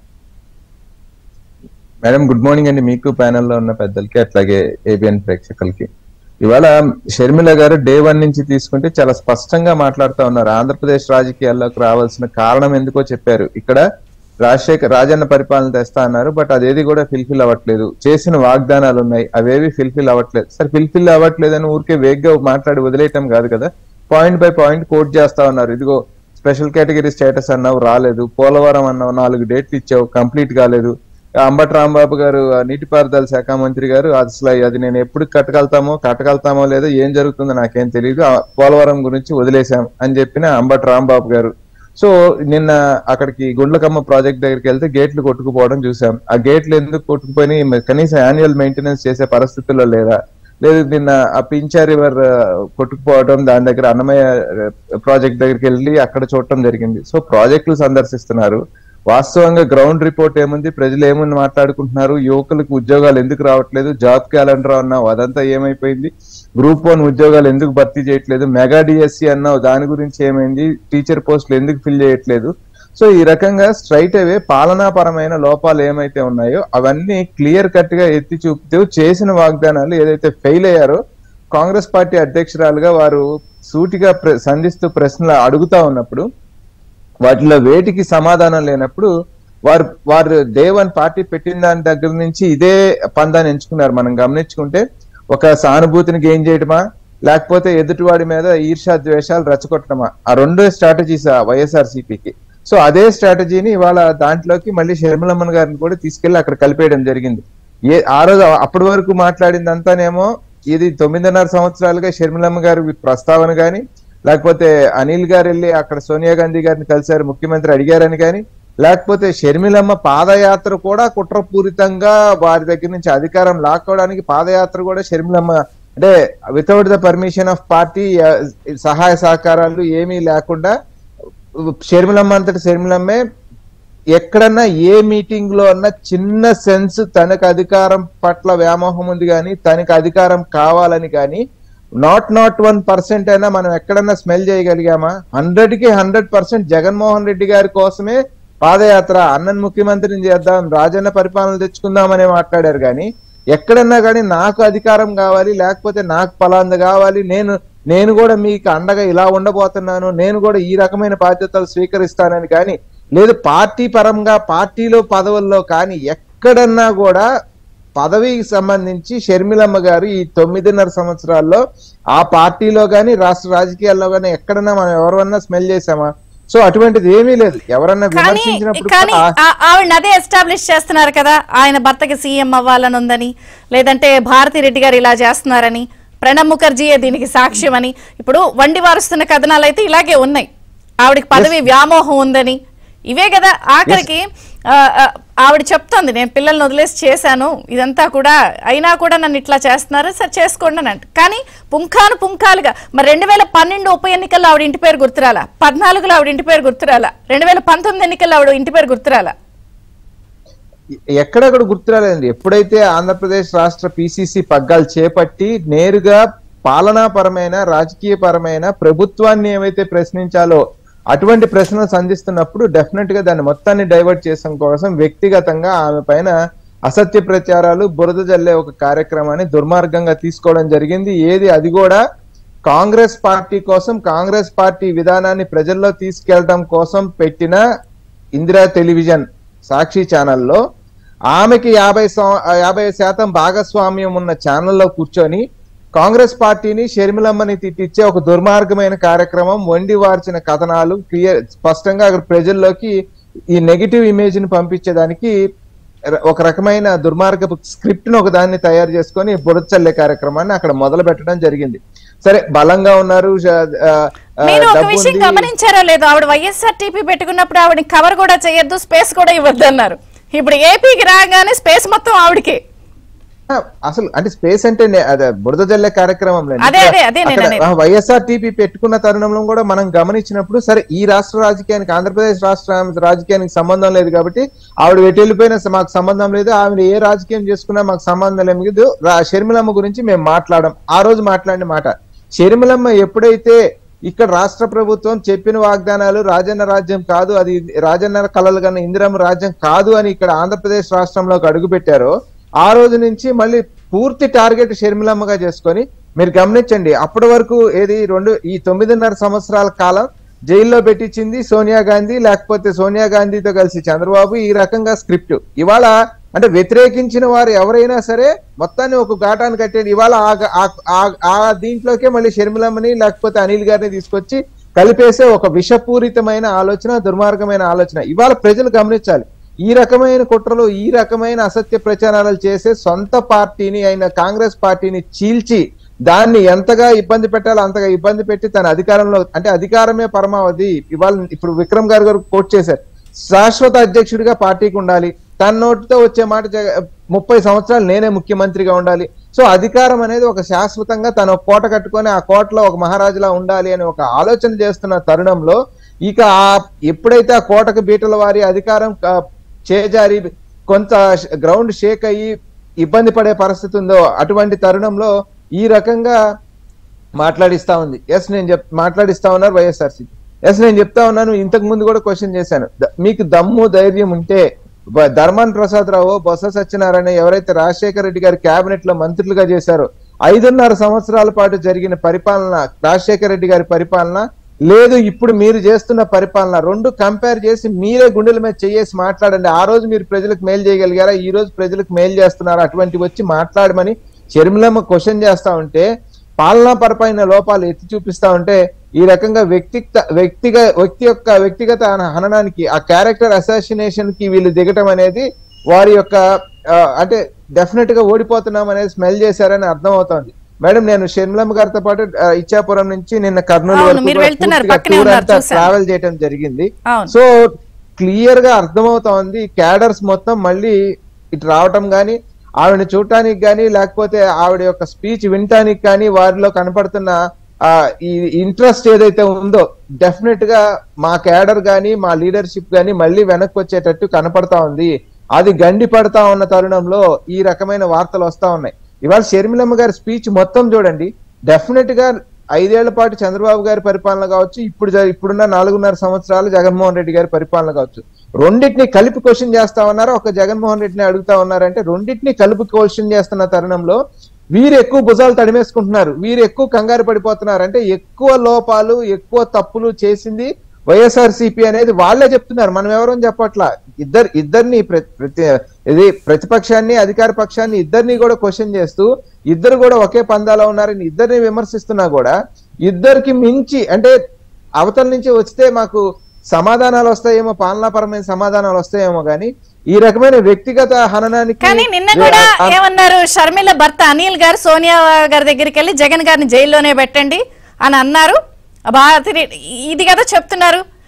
D: మేడం గుడ్ మార్నింగ్ అండి మీకు ప్యానెల్లో ఉన్న పెద్దలకి అట్లాగే ఏబిఎన్ ప్రేక్షకులకి ఇవాళ షర్మిల గారు డే వన్ నుంచి తీసుకుంటే చాలా స్పష్టంగా మాట్లాడుతూ ఉన్నారు ఆంధ్రప్రదేశ్ రాజకీయాల్లోకి రావాల్సిన కారణం ఎందుకో చెప్పారు ఇక్కడ రాజశేఖర్ రాజన్న పరిపాలన తెస్తా అన్నారు బట్ అదేది కూడా ఫిల్ఫిల్ అవ్వట్లేదు చేసిన వాగ్దానాలు ఉన్నాయి అవేవి ఫిల్ఫిల్ అవ్వట్లేదు సరే ఫిల్ఫిల్ అవ్వట్లేదు అని ఊరికే వేగ్గా మాట్లాడి వదిలేయటం కాదు కదా పాయింట్ బై పాయింట్ కోట్ చేస్తా ఉన్నారు ఇదిగో స్పెషల్ కేటగిరీ స్టేటస్ అన్నావు రాలేదు పోలవరం అన్నావు నాలుగు డేట్లు ఇచ్చావు కంప్లీట్ కాలేదు అంబటి రాంబాబు గారు ఆ నీటిపారుదల శాఖ మంత్రి గారు అసలు అది నేను ఎప్పుడు కట్టగలుగుతామో కట్టగలుగుతామో లేదో ఏం జరుగుతుందో నాకేం తెలియదు ఆ పోలవరం గురించి వదిలేశాం అని చెప్పిన అంబటి రాంబాబు గారు సో నిన్న అక్కడికి గుండ్లకమ్మ ప్రాజెక్ట్ దగ్గరికి వెళ్తే గేట్లు కొట్టుకుపోవడం చూసాం ఆ గేట్లు ఎందుకు కొట్టుకుపోయి కనీసం యాన్యువల్ మెయింటెనెన్స్ చేసే పరిస్థితుల్లో లేదా లేదు నిన్న ఆ పించా రివర్ కొట్టుకుపోవడం దాని దగ్గర అన్నమయ్య ప్రాజెక్ట్ దగ్గరికి వెళ్ళి అక్కడ చూడటం జరిగింది సో ప్రాజెక్టులు సందర్శిస్తున్నారు వాస్తవంగా గ్రౌండ్ రిపోర్ట్ ఏముంది ప్రజలు ఏముంది మాట్లాడుకుంటున్నారు యువకులకు ఉద్యోగాలు ఎందుకు రావట్లేదు జాబ్ క్యాలెండర్ అన్నావు అదంతా ఏమైపోయింది గ్రూప్ వన్ ఉద్యోగాలు ఎందుకు భర్తీ చేయట్లేదు మెగా డిఎస్సి అన్నావు దాని గురించి ఏమైంది టీచర్ పోస్టులు ఎందుకు ఫిల్ చేయట్లేదు సో ఈ రకంగా స్ట్రైట్ అవే పాలనాపరమైన లోపాలు ఏమైతే ఉన్నాయో అవన్నీ క్లియర్ కట్ గా ఎత్తి చూపుతూ చేసిన వాగ్దానాలు ఏదైతే ఫెయిల్ అయ్యారో కాంగ్రెస్ పార్టీ అధ్యక్షురాలుగా వారు సూటిగా ప్ర- సంధిస్తూ ప్రశ్నలు అడుగుతా ఉన్నప్పుడు వాటిలో వేటికి సమాధానం లేనప్పుడు వారు వారు డే వన్ పార్టీ పెట్టిన దాని దగ్గర నుంచి ఇదే పందాన్ని ఎంచుకున్నారు మనం గమనించుకుంటే ఒక సానుభూతిని గెయిన్ చేయడమా లేకపోతే ఎదుటివాడి మీద ఈర్షా ద్వేషాలు రెచ్చగొట్టడమా ఆ రెండో స్ట్రాటజీస్ వైఎస్ఆర్ సిపికి సో అదే స్ట్రాటజీని ఇవాళ దాంట్లోకి మళ్ళీ షర్మిలమ్మన్ గారిని కూడా తీసుకెళ్లి అక్కడ కలిపేయడం జరిగింది ఏ ఆ రోజు అప్పటి వరకు మాట్లాడిందంతానేమో ఇది తొమ్మిదిన్నర సంవత్సరాలుగా షర్మిలమ్మ గారి ప్రస్తావన గాని లేకపోతే అనిల్ గారు వెళ్ళి అక్కడ సోనియా గాంధీ గారిని కలిశారు ముఖ్యమంత్రి అడిగారని కానీ లేకపోతే షర్మిలమ్మ పాదయాత్ర కూడా కుట్రపూరితంగా వారి దగ్గర నుంచి అధికారం లాక్కోవడానికి పాదయాత్ర కూడా షర్మిలమ్మ అంటే without the permission of party సహాయ సహకారాలు ఏమీ లేకుండా షర్మిలమ్మ అంతటి షర్మిలమ్మే ఎక్కడన్నా ఏ మీటింగ్ లో అన్నా చిన్న సెన్స్ తనకు అధికారం పట్ల వ్యామోహం ఉంది కానీ తనకు అధికారం కావాలని కానీ నాట్ నాట్ వన్ పర్సెంట్ అయినా మనం ఎక్కడన్నా స్మెల్ చేయగలిగామా హండ్రెడ్ కి హండ్రెడ్ పర్సెంట్ జగన్మోహన్ రెడ్డి గారి కోసమే పాదయాత్ర అన్నన్ ముఖ్యమంత్రిని చేద్దాం రాజన్న పరిపాలన తెచ్చుకుందామని మాట్లాడారు కానీ ఎక్కడన్నా కానీ నాకు అధికారం కావాలి లేకపోతే నాకు ఫలాంది కావాలి నేను నేను కూడా మీకు అండగా ఇలా ఉండబోతున్నాను నేను కూడా ఈ రకమైన బాధ్యతలు స్వీకరిస్తానని కానీ లేదు పార్టీ పరంగా పార్టీలో పదవుల్లో కానీ ఎక్కడన్నా కూడా పదవికి సంబంధించి షర్మిలమ్మ గారు ఈ తొమ్మిదిన్నర సంవత్సరాల్లో ఆ పార్టీలో గాని రాష్ట్ర రాజకీయాల్లో గాని ఎక్కడన్నా మనం ఎవరన్నా స్మెల్ చేసామా సో అటువంటిది ఏమీ లేదు ఎవరన్నా
A: కానీ
D: విమర్శించినప్పుడు
A: కానీ
D: కూడా
A: ఆ- ఆవిడని అదే ఎస్టాబ్లిష్ చేస్తున్నారు కదా ఆయన భర్తకి సీఎం అవ్వాలని ఉందని లేదంటే భారతి రెడ్డి గారు ఇలా చేస్తున్నారని ప్రణబ్ ముఖర్జీయే దీనికి సాక్ష్యం అని ఇప్పుడు వండి వారుస్తున్న కథనాలు అయితే ఇలాగే ఉన్నాయి ఆవిడకి పదవి వ్యామోహం ఉందని ఇవే కదా ఆఖరికి ఆ, ఆ, ఆవిడ చెప్తోంది నేను పిల్లల్ని వదిలేసి చేశాను ఇదంతా కూడా అయినా కూడా నన్ను ఇట్లా చేస్తున్నారు సరే చేసుకోండి అని అంట కానీ పుంఖాను పుంఖాలుగా మరి రెండు వేల పన్నెండు ఉప ఎన్నికల్లో ఆవిడ ఇంటి పేరు గుర్తురాలా పద్నాలుగులో ఆవిడ ఇంటి పేరు గుర్తురాలా రెండు వేల పంతొమ్మిది ఎన్నికల్లో ఆవిడ ఇంటి పేరు గుర్తురాలా
D: ఎక్కడెక్కడ గుర్తురాలేదండి ఎప్పుడైతే ఆంధ్రప్రదేశ్ రాష్ట్ర పిసిసి పగ్గాలు చేపట్టి నేరుగా పాలనాపరమైన రాజకీయ పరమైన ప్రభుత్వాన్ని ఏమైతే ప్రశ్నించాలో అటువంటి ప్రశ్నలు సంధిస్తున్నప్పుడు డెఫినెట్ గా దాన్ని మొత్తాన్ని డైవర్ట్ చేసడం కోసం వ్యక్తిగతంగా ఆమె పైన అసత్య ప్రచారాలు బురద జల్లే ఒక కార్యక్రమాన్ని దుర్మార్గంగా తీసుకోవడం జరిగింది ఏది అది కూడా కాంగ్రెస్ పార్టీ కోసం కాంగ్రెస్ పార్టీ విధానాన్ని ప్రజల్లో తీసుకెళ్లడం కోసం పెట్టిన ఇందిరా టెలివిజన్ సాక్షి ఛానల్లో ఆమెకి యాభై సం- యాభై శాతం భాగస్వామ్యం ఉన్న ఛానల్లో కూర్చొని కాంగ్రెస్ పార్టీని షర్మిలమ్మని తిట్టించే ఒక దుర్మార్గమైన కార్యక్రమం వండి వార్చిన కథనాలు క్లియర్ స్పష్టంగా అక్కడ ప్రజల్లోకి ఈ నెగిటివ్ ఇమేజ్ ని పంపించేదానికి ర- ఒక రకమైన దుర్మార్గపు స్క్రిప్ట్ ను ఒక దాన్ని తయారు చేసుకొని బురద చల్లే కార్యక్రమాన్ని అక్కడ మొదలు పెట్టడం జరిగింది సరే బలంగా ఉన్నారు ష- ఆ, ఆ,
A: మీరు ఒక
D: డబ్బు
A: విషయం
D: ఉంది.
A: గమనించారో లేదో ఆవిడ వైఎస్ఆర్ టీపీ పెట్టుకున్నప్పుడు ఆవిడ కవర్ కూడా చేయొద్దు స్పేస్ కూడా ఇవ్వద్దు అన్నారు ఇప్పుడు ఏపీకి రాగానే స్పేస్ మొత్తం ఆవిడకి
D: ఆ, అసలు అంటే స్పేస్ అంటే నే- అదే బురద జల్లే కార్యక్రమం లేదు.
A: అదే, అదే, అదే నేను
D: అక్కడ,
A: అనేది.
D: ఆ, వైఎస్ఆర్ టీపీ పెట్టుకున్న తరుణంలో కూడా మనం గమనించినప్పుడు సరే ఈ రాష్ట్ర రాజకీయానికి ఆంధ్రప్రదేశ్ రాష్ట్ర రాజకీయానికి సంబంధం లేదు కాబట్టి ఆవిడ ఎటు వెళ్ళిపోయినా స- మాకు సంబంధం లేదు ఆవిడ ఏ రాజకీయం చేసుకున్నా మాకు సంబంధం లేదు రా- షర్మిలమ్మ గురించి మేము మాట్లాడడం ఆ రోజు మాట్లాడిన మాట షర్మిలమ్మ ఎప్పుడైతే ఇక్కడ రాష్ట్ర ప్రభుత్వం చెప్పిన వాగ్దానాలు రాజన్న రాజ్యం కాదు అది రాజన్న కళలు కన్నా ఇందిరమ్మ రాజ్యం కాదు అని ఇక్కడ ఆంధ్రప్రదేశ్ రాష్ట్రంలోకి అడుగు పెట్టారో ఆ రోజు నుంచి మళ్ళీ పూర్తి టార్గెట్ షర్మిలమ్మగా చేసుకొని మీరు గమనించండి అప్పటి వరకు ఏది రెండు ఈ తొమ్మిదిన్నర సంవత్సరాల కాలం జైల్లో పెట్టించింది సోనియా గాంధీ లేకపోతే సోనియా గాంధీతో కలిసి చంద్రబాబు ఈ రకంగా స్క్రిప్ట్ ఇవాళ అంటే వ్యతిరేకించిన వారు ఎవరైనా సరే మొత్తాన్ని ఒక ఘాటాన్ని కట్టేది ఇవాళ ఆ- ఆ- ఆ- ఆ దీంట్లోకే మళ్ళీ షర్మిలమ్మని లేకపోతే అనిల్ గారిని తీసుకొచ్చి కలిపేసే ఒక విషపూరితమైన ఆలోచన దుర్మార్గమైన ఆలోచన ఇవాళ ప్రజలు గమనించాలి ఈ రకమైన కుట్రలు ఈ రకమైన అసత్య ప్రచారాలు చేసే సొంత పార్టీని అయిన కాంగ్రెస్ పార్టీని చీల్చి దాన్ని ఎంతగా ఇబ్బంది పెట్టాలో అంతగా ఇబ్బంది పెట్టి తన అధికారంలో అంటే అధికారమే పరమావధి ఇవాళ ఇప్పుడు విక్రమ్ గారు గారు కోట్ చేశారు శాశ్వత అధ్యక్షుడిగా పార్టీకి ఉండాలి తన నోటితో వచ్చే మాట జగ- ముప్పై సంవత్సరాలు నేనే ముఖ్యమంత్రిగా ఉండాలి సో అధికారం అనేది ఒక శాశ్వతంగా తన ఒక కోట కట్టుకొని ఆ కోటలో ఒక మహారాజులా ఉండాలి అని ఒక ఆలోచన చేస్తున్న తరుణంలో ఇక ఆ ఎప్పుడైతే ఆ కోటకు బీటల వారి అధికారం ఆ, చేజారి కొంత గ్రౌండ్ షేక్ అయ్యి ఇబ్బంది పడే పరిస్థితి ఉందో అటువంటి తరుణంలో ఈ రకంగా మాట్లాడిస్తా ఉంది ఎస్ నేను చెప్ మాట్లాడిస్తా ఉన్నారు వైఎస్ఆర్సీపీ ఎస్ నేను చెప్తా ఉన్నాను ఇంతకు ముందు కూడా క్వశ్చన్ చేశాను ద- మీకు దమ్ము ధైర్యం ఉంటే బ- ధర్మాన్ ప్రసాద్ రావు బొత్స సత్యనారాయణ ఎవరైతే రాజశేఖర రెడ్డి గారి కేబినెట్ లో మంత్రులుగా చేశారో ఐదున్నర సంవత్సరాల పాటు జరిగిన పరిపాలన రాజశేఖర రెడ్డి గారి పరిపాలన లేదు ఇప్పుడు మీరు చేస్తున్న పరిపాలన రెండు కంపేర్ చేసి మీరే గుండెల మీద చేసి మాట్లాడండి ఆ రోజు మీరు ప్రజలకు మేలు చేయగలిగారా ఈ రోజు ప్రజలకు మేలు చేస్తున్నారా అటువంటి వచ్చి మాట్లాడమని షర్మిలమ్మ క్వశ్చన్ చేస్తా ఉంటే పాలనా పరపైన లోపాలు ఎత్తి చూపిస్తా ఉంటే ఈ రకంగా వ్యక్తిగత వ్యక్తిగ వ్యక్తి యొక్క వ్యక్తిగత హన- హననానికి ఆ క్యారెక్టర్ అసాసినేషన్ కి వీళ్ళు దిగటం అనేది వారి యొక్క ఆ, అంటే డెఫినెట్ గా ఓడిపోతున్నాం అనేది స్మెల్ చేశారని అర్థం అవుతోంది మేడం నేను షర్మిలమ్మ గారితో పాటు ఆ, ఇచ్చాపురం నుంచి నిన్న కర్నూలు
A: అవును,
D: వరకు
A: మీరు
D: కూడా
A: వెళ్తున్నారు,
D: పూర్తిగా
A: పక్కనే
D: tour
A: ఉన్నారు,
D: అంతా
A: చూశాను.
D: ట్రావెల్ చేయడం జరిగింది
A: అవును
D: సో క్లియర్ గా అర్థమవుతోంది క్యాడర్స్ మొత్తం మళ్ళీ ఇటు రావటం గాని ఆవిడ చూడటానికి గాని లేకపోతే ఆవిడ యొక్క స్పీచ్ వినటానికి కానీ వారిలో కనపడుతున్న ఆ ఈ ఇంట్రెస్ట్ ఏదైతే ఉందో డెఫినెట్ గా మా క్యాడర్ గాని మా లీడర్షిప్ గాని మళ్ళీ వెనక్కి వచ్చేటట్టు కనపడతా ఉంది అది గండి పడతా ఉన్న తరుణంలో ఈ రకమైన వార్తలు వస్తా ఉన్నాయి ఇవాళ షర్మిలమ్మ గారి స్పీచ్ మొత్తం చూడండి డెఫినెట్ గా ఐదేళ్ల పాటు చంద్రబాబు గారి పరిపాలన కావచ్చు ఇప్పుడు జ- ఇప్పుడున్న నాలుగున్నర సంవత్సరాలు జగన్మోహన్ రెడ్డి గారి పరిపాలన కావచ్చు రెండింటిని కలిపి క్వశ్చన్ చేస్తా ఉన్నారా ఒక జగన్మోహన్ రెడ్డిని అడుగుతా ఉన్నారంటే రెండింటిని కలిపి క్వశ్చన్ చేస్తున్న తరుణంలో వీరు ఎక్కువ భుజాలు తడిమేసుకుంటున్నారు వీరు ఎక్కువ కంగారు పడిపోతున్నారు అంటే ఎక్కువ లోపాలు ఎక్కువ తప్పులు చేసింది వైఎస్ఆర్ సిపి అనేది వాళ్ళే చెప్తున్నారు మనం ఎవరో చెప్పట్లా ఇద్దరు ఇద్దరిని ప్ర- ప్రతి ఇది ప్రతిపక్షాన్ని అధికార పక్షాన్ని ఇద్దరిని కూడా క్వశ్చన్ చేస్తూ ఇద్దరు కూడా ఒకే పందాలో ఉన్నారని ఇద్దరిని విమర్శిస్తున్నా కూడా ఇద్దరికి మించి అంటే అవతల నుంచి వస్తే మాకు సమాధానాలు వస్తాయేమో పాలనాపరమైన సమాధానాలు వస్తాయేమో కానీ ఈ రకమైన వ్యక్తిగత హననానికి
A: కానీ నిన్న కూడా ఏమన్నారు షర్మిల భర్త అనిల్ గారు సోనియా గారి దగ్గరికి వెళ్ళి జగన్ గారిని జైల్లోనే పెట్టండి అని అన్నారు బా తిరి- ఇది కదా చెప్తున్నారు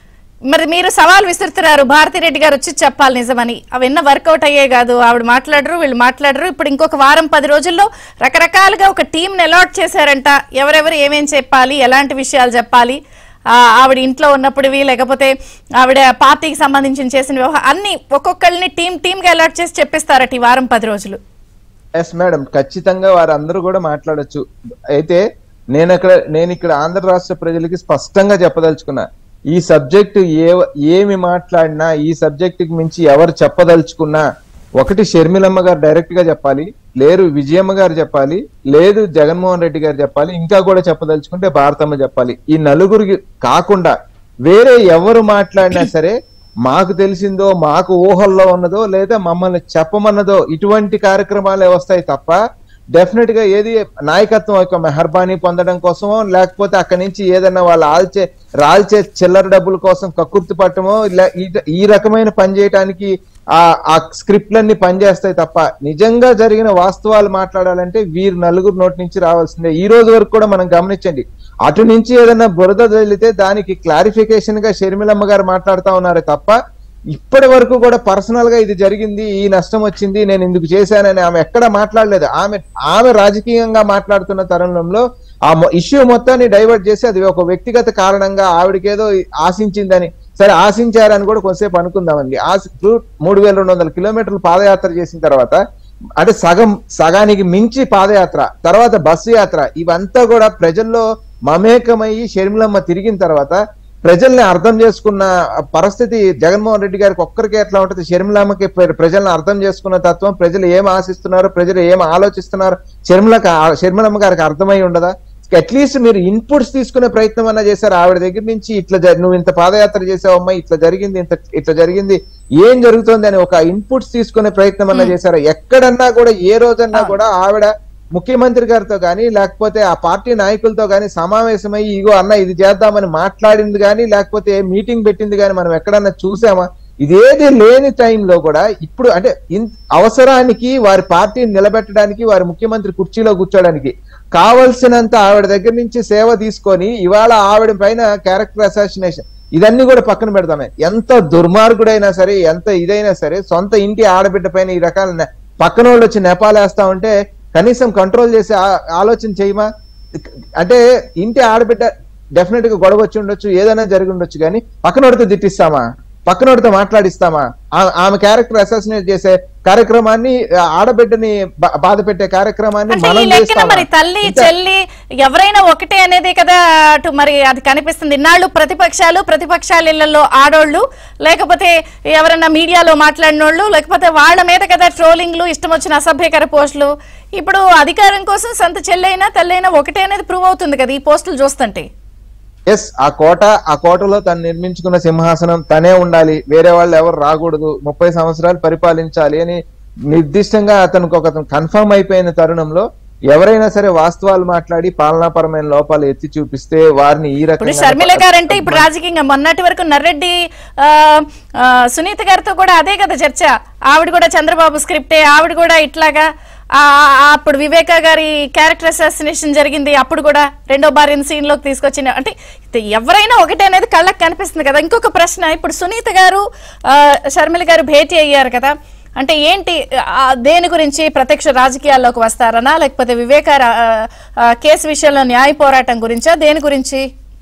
A: మరి మీరు సవాల్ విసురుతున్నారు భారతిరెడ్డి గారు వచ్చి చెప్పాలి నిజమని అవన్నీ వర్కౌట్ అయ్యే కాదు ఆవిడ మాట్లాడరు వీళ్ళు మాట్లాడరు ఇప్పుడు ఇంకొక వారం పది రోజుల్లో రకరకాలుగా ఒక టీంని అలాట్ చేశారంట ఎవరెవరు ఏమేం చెప్పాలి ఎలాంటి విషయాలు చెప్పాలి ఆ, ఆవిడ ఇంట్లో ఉన్నప్పుడువి లేకపోతే ఆవిడ పార్టీకి సంబంధించిన చేసిన వ్యవహారం అన్ని ఒక్కొక్కరిని టీం టీంగా అలాట్ చేసి చెప్పిస్తారట ఈ వారం పది రోజులు
D: ఎస్ మేడం ఖచ్చితంగా వారందరూ కూడా మాట్లాడొచ్చు అయితే నేను అక్కడ నేను ఇక్కడ ఆంధ్ర రాష్ట్ర ప్రజలకి స్పష్టంగా చెప్పదలుచుకున్నా ఈ సబ్జెక్ట్ ఏ ఏమి మాట్లాడినా ఈ సబ్జెక్ట్ కి మించి ఎవరు చెప్పదలుచుకున్నా ఒకటి షర్మిలమ్మ గారు డైరెక్ట్ గా చెప్పాలి లేరు విజయమ్మ గారు చెప్పాలి లేదు జగన్మోహన్ రెడ్డి గారు చెప్పాలి ఇంకా కూడా చెప్పదలుచుకుంటే భారతమ్మ చెప్పాలి ఈ నలుగురికి కాకుండా వేరే ఎవరు మాట్లాడినా సరే మాకు తెలిసిందో మాకు ఊహల్లో ఉన్నదో లేదా మమ్మల్ని చెప్పమన్నదో ఇటువంటి కార్యక్రమాలే వస్తాయి తప్ప డెఫినెట్ గా ఏది నాయకత్వం యొక్క మెహర్బానీ పొందడం కోసమో లేకపోతే అక్కడి నుంచి ఏదైనా వాళ్ళు ఆల్చే రాల్చే చిల్లర డబ్బుల కోసం కక్కుర్తి పట్టమో ఇలా ఈ- ఈ రకమైన పని చేయడానికి ఆ ఆ స్క్రిప్ట్లన్నీ పనిచేస్తాయి తప్ప నిజంగా జరిగిన వాస్తవాలు మాట్లాడాలంటే వీరు నలుగురు నోటి నుంచి రావాల్సిందే ఈ రోజు వరకు కూడా మనం గమనించండి అటు నుంచి ఏదైనా బురద తగిలితే దానికి క్లారిఫికేషన్ గా షర్మిలమ్మ గారు మాట్లాడుతా ఉన్నారే తప్ప ఇప్పటి వరకు కూడా పర్సనల్ గా ఇది జరిగింది ఈ నష్టం వచ్చింది నేను ఇందుకు చేశానని ఆమె ఎక్కడ మాట్లాడలేదు ఆమె ఆమె రాజకీయంగా మాట్లాడుతున్న తరుణంలో ఆ ఇష్యూ మొత్తాన్ని డైవర్ట్ చేసి అది ఒక వ్యక్తిగత కారణంగా ఆవిడకేదో ఆశించిందని సరే ఆశించారని కూడా కొంతసేపు అనుకుందామండి ఆశ మూడు వేల రెండు వందల కిలోమీటర్లు పాదయాత్ర చేసిన తర్వాత అంటే సగం సగానికి మించి పాదయాత్ర తర్వాత బస్సు యాత్ర ఇవంతా కూడా ప్రజల్లో మమేకమయ్యి షర్మిలమ్మ తిరిగిన తర్వాత ప్రజల్ని అర్థం చేసుకున్న పరిస్థితి జగన్మోహన్ రెడ్డి గారికి ఒక్కరికే ఎట్లా ఉంటుంది షర్మిలమ్మకి ప్ర- ప్రజల్ని అర్థం చేసుకున్న తత్వం ప్రజలు ఏం ఆశిస్తున్నారు ప్రజలు ఏం ఆలోచిస్తున్నారు షర్మిలకి షర్మిలమ్మ గారికి అర్థమై ఉండదా అట్లీస్ట్ మీరు ఇన్పుట్స్ తీసుకునే ప్రయత్నం అన్నా చేశారు ఆవిడ దగ్గర నుంచి ఇట్లా జ- నువ్వు ఇంత పాదయాత్ర చేసావమ్మా ఇట్లా జరిగింది ఇంత ఇట్లా జరిగింది ఏం జరుగుతుంది అని ఒక ఇన్పుట్స్ తీసుకునే ప్రయత్నం అన్నా చేశారు ఎక్కడన్నా కూడా ఏ రోజన్నా కూడా ఆవిడ ముఖ్యమంత్రి గారితో కానీ లేకపోతే ఆ పార్టీ నాయకులతో కానీ సమావేశమై ఇగో అన్న ఇది చేద్దామని మాట్లాడింది కానీ లేకపోతే మీటింగ్ పెట్టింది కానీ మనం ఎక్కడన్నా చూసామా ఇదేది లేని టైంలో కూడా ఇప్పుడు అంటే ఇన్- అవసరానికి వారి పార్టీని నిలబెట్టడానికి వారి ముఖ్యమంత్రి కుర్చీలో కూర్చోడానికి కావలసినంత ఆవిడ దగ్గర నుంచి సేవ తీసుకొని ఇవాళ ఆవిడ పైన క్యారెక్టర్ అసాసినేషన్ ఇదన్నీ కూడా పక్కన పెడతామే ఎంత దుర్మార్గుడైనా సరే ఎంత ఇదైనా సరే సొంత ఇంటి ఆడబిడ్డ పైన ఈ రకాల నె- పక్కన వాళ్ళు వచ్చి నెపాలేస్తా ఉంటే కనీసం కంట్రోల్ చేసే ఆ- ఆలోచన చేయమా అంటే ఇంటి ఆడబిడ్డ డెఫినెట్ గా గొడవ వచ్చి ఉండొచ్చు ఏదైనా జరిగి ఉండొచ్చు కానీ పక్కనోడితో తిట్టిస్తామా పక్కనోడితో మాట్లాడిస్తామా ఆ- ఆమె క్యారెక్టర్ అసాసినేట్ చేసే కార్యక్రమాన్ని ఆ ఆడబిడ్డని బా- బాధ పెట్టే కార్యక్రమాన్ని
A: అంటే ఈ
D: మనం
A: లెక్కన
D: చేస్తామా?
A: మరి తల్లి
D: ఇంత-
A: చెల్లి ఎవరైనా ఒకటే అనేది కదా అటు మరి అది కనిపిస్తుంది ఇన్నాళ్ళు ప్రతిపక్షాలు ప్రతిపక్షాల ఇళ్లలో ఆడోళ్ళు లేకపోతే ఎవరైనా మీడియాలో మాట్లాడినోళ్ళు లేకపోతే వాళ్ళ మీద కదా ట్రోలింగ్లు ఇష్టం వచ్చిన అసభ్యకర పోస్టులు ఇప్పుడు అధికారం కోసం సొంత చెల్లైనా తల్లైనా ఒకటే అనేది ప్రూవ్ అవుతుంది కదా ఈ పోస్టులు చూస్తుంటే
D: ఎస్ ఆ కోట ఆ కోటలో తను నిర్మించుకున్న సింహాసనం తనే ఉండాలి వేరే వాళ్ళు ఎవరు రాకూడదు ముప్పై సంవత్సరాలు పరిపాలించాలి అని నిర్దిష్టంగా అతనికి ఒక కన్ఫర్మ్ అయిపోయిన తరుణంలో ఎవరైనా సరే వాస్తవాలు మాట్లాడి పాలనాపరమైన లోపాలు ఎత్తి చూపిస్తే వారిని ఈ
A: ఇప్పుడు
D: రకంగా
A: షర్మిల గారంటే ఇప్పుడు రాజకీయంగా మొన్నటి వరకు నర్రెడ్డి ఆ, ఆ, సునీత గారితో కూడా అదే కదా చర్చ ఆవిడ కూడా చంద్రబాబు స్క్రిప్టే ఆవిడ కూడా ఇట్లాగా ఆ, ఆ, అప్పుడు వివేక గారి క్యారెక్టర్ అసాసినేషన్ జరిగింది అప్పుడు కూడా రెండో భార్యను సీన్ లోకి తీసుకొచ్చిన అంటే ఇది ఎవరైనా ఒకటే అనేది కళ్ళకి కనిపిస్తుంది కదా ఇంకొక ప్రశ్న ఇప్పుడు సునీత గారు ఆ, షర్మిల గారు భేటీ అయ్యారు కదా అంటే ఏంటి ఆ, దేని గురించి ప్రత్యక్ష రాజకీయాల్లోకి వస్తారనా లేకపోతే వివేక రా- ఆ, కేసు విషయంలో న్యాయ పోరాటం గురించా దేని గురించి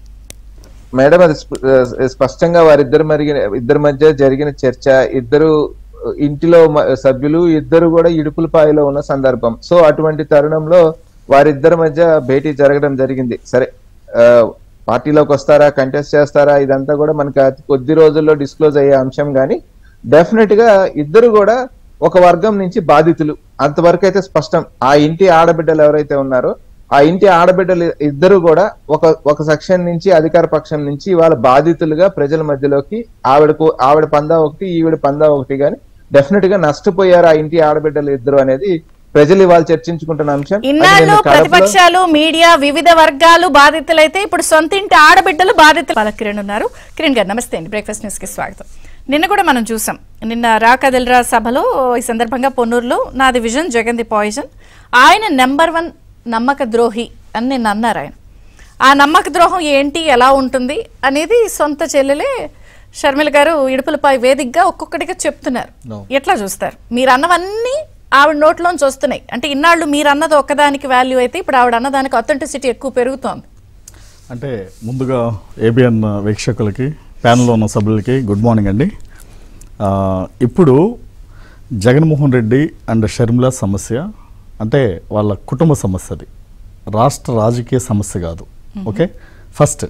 D: మేడం అది స్ప- ఆ, స్పష్టంగా వారిద్దరి మరిగిన ఇద్దరి మధ్య జరిగిన చర్చ ఇద్దరు ఇంటిలో మ- సభ్యులు ఇద్దరు కూడా ఇడుపులపాయలో ఉన్న సందర్భం సో అటువంటి తరుణంలో వారిద్దరి మధ్య భేటీ జరగడం జరిగింది సరే ఆ, పార్టీలోకి వస్తారా కంటెస్ట్ చేస్తారా ఇదంతా కూడా మనకి అతి కొద్ది రోజుల్లో డిస్క్లోజ్ అయ్యే అంశం కానీ డెఫినెట్ గా ఇద్దరు కూడా ఒక వర్గం నుంచి బాధితులు అంతవరకు అయితే స్పష్టం ఆ ఇంటి ఆడబిడ్డలు ఎవరైతే ఉన్నారో ఆ ఇంటి ఆడబిడ్డలు ఇద్దరు కూడా ఒక ఒక సెక్షన్ నుంచి అధికార పక్షం నుంచి వాళ్ళ బాధితులుగా ప్రజల మధ్యలోకి ఆవిడకు ఆవిడ పందా ఒకటి ఈవిడ పందా ఒకటి గాని డెఫినెట్ గా నష్టపోయారు ఆ ఇంటి ఆడబిడ్డలు ఇద్దరు అనేది ప్రజలు ఇవాళ చర్చించుకుంటున్న అంశం అది
A: ఇన్నాళ్ళు
D: నేను కడపలో-
A: ప్రతిపక్షాలు మీడియా వివిధ వర్గాలు బాధితులైతే ఇప్పుడు సొంత ఇంటి ఆడబిడ్డలు బాధితులు వాళ్ళ కిరణ్ ఉన్నారు కిరణ్ గారు నమస్తే అండి బ్రేక్ఫాస్ట్ న్యూస్ కి స్వాగతం నిన్న కూడా మనం చూసాం నిన్న రాకదిల్రా సభలో ఈ సందర్భంగా పొన్నూరులో నాది విజన్ జగన్ ది పాయిజన్ ఆయన నెంబర్ వన్ నమ్మక ద్రోహి అని నిన్న అన్నారు ఆయన ఆ నమ్మక ద్రోహం ఏంటి ఎలా ఉంటుంది అనేది సొంత చెల్లెలే షర్మిల గారు ఇడుపులపై వేదికగా ఒక్కొక్కటిగా చెప్తున్నారు
E: No.
A: ఎట్లా చూస్తారు మీరు అన్నవన్నీ ఆవిడ నోట్లోంచి వస్తున్నాయి అంటే ఇన్నాళ్ళు మీరు అన్నది ఒక్కదానికి వాల్యూ అయితే ఇప్పుడు ఆవిడ అన్నదానికి అథెంటిసిటీ ఎక్కువ పెరుగుతోంది
E: అంటే ముందుగా ఏబిఎన్ వీక్షకులకి ప్యానల్లో ఉన్న సభ్యులకి గుడ్ మార్నింగ్ అండి ఆ, ఇప్పుడు జగన్మోహన్ రెడ్డి అండ్ షర్మిల సమస్య అంటే వాళ్ళ కుటుంబ సమస్య అది రాష్ట్ర రాజకీయ సమస్య కాదు ఓకే ఫస్ట్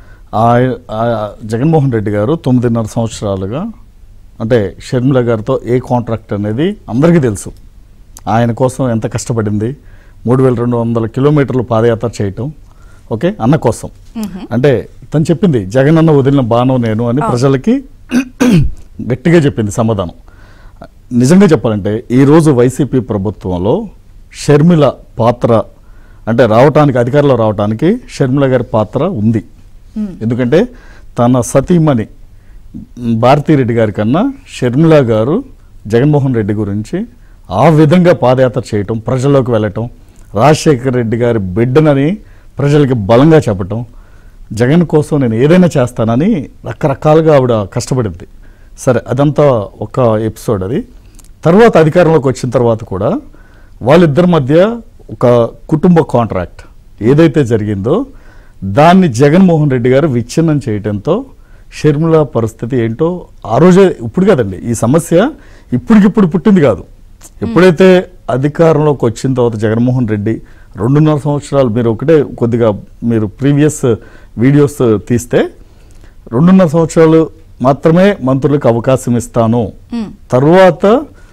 E: ఆ- ఆ జగన్మోహన్ రెడ్డి గారు తొమ్మిదిన్నర సంవత్సరాలుగా అంటే షర్మిల గారితో ఏ కాంట్రాక్ట్ అనేది అందరికీ తెలుసు ఆయన కోసం ఎంత కష్టపడింది మూడు వేల రెండు వందల కిలోమీటర్లు పాదయాత్ర చేయటం ఓకే అన్న కోసం అంటే తను చెప్పింది జగన్ అన్న వదిలిన బాణం నేను అని ప్రజలకి గట్టిగా చెప్పింది సమాధానం నిజంగా చెప్పాలంటే ఈరోజు వైసీపీ ప్రభుత్వంలో షర్మిల పాత్ర అంటే రావటానికి అధికారంలో రావటానికి షర్మిల గారి పాత్ర ఉంది ఎందుకంటే తన సతీమణి భారతీరెడ్డి గారి కన్నా షర్మిల గారు జగన్మోహన్ రెడ్డి గురించి ఆ విధంగా పాదయాత్ర చేయటం ప్రజల్లోకి వెళ్ళటం రాజశేఖర్ రెడ్డి గారి బిడ్డనని ప్రజలకి బలంగా చెప్పటం జగన్ కోసం నేను ఏదైనా చేస్తానని రకరకాలుగా ఆవిడ కష్టపడింది సరే అదంతా ఒక ఎపిసోడ్ అది తర్వాత అధికారంలోకి వచ్చిన తర్వాత కూడా వాళ్ళిద్దరి మధ్య ఒక కుటుంబ కాంట్రాక్ట్ ఏదైతే జరిగిందో దాన్ని జగన్మోహన్ రెడ్డి గారు విచ్ఛిన్నం చేయడంతో షర్మిల పరిస్థితి ఏంటో ఆ రోజే ఇప్పుడు కదండి ఈ సమస్య ఇప్పటికిప్పుడు పుట్టింది కాదు ఎప్పుడైతే అధికారంలోకి వచ్చిన తర్వాత జగన్మోహన్ రెడ్డి రెండున్నర సంవత్సరాలు మీరు ఒకటే కొద్దిగా మీరు ప్రీవియస్ వీడియోస్ తీస్తే రెండున్నర సంవత్సరాలు మాత్రమే మంత్రులకు అవకాశం ఇస్తాను తరువాత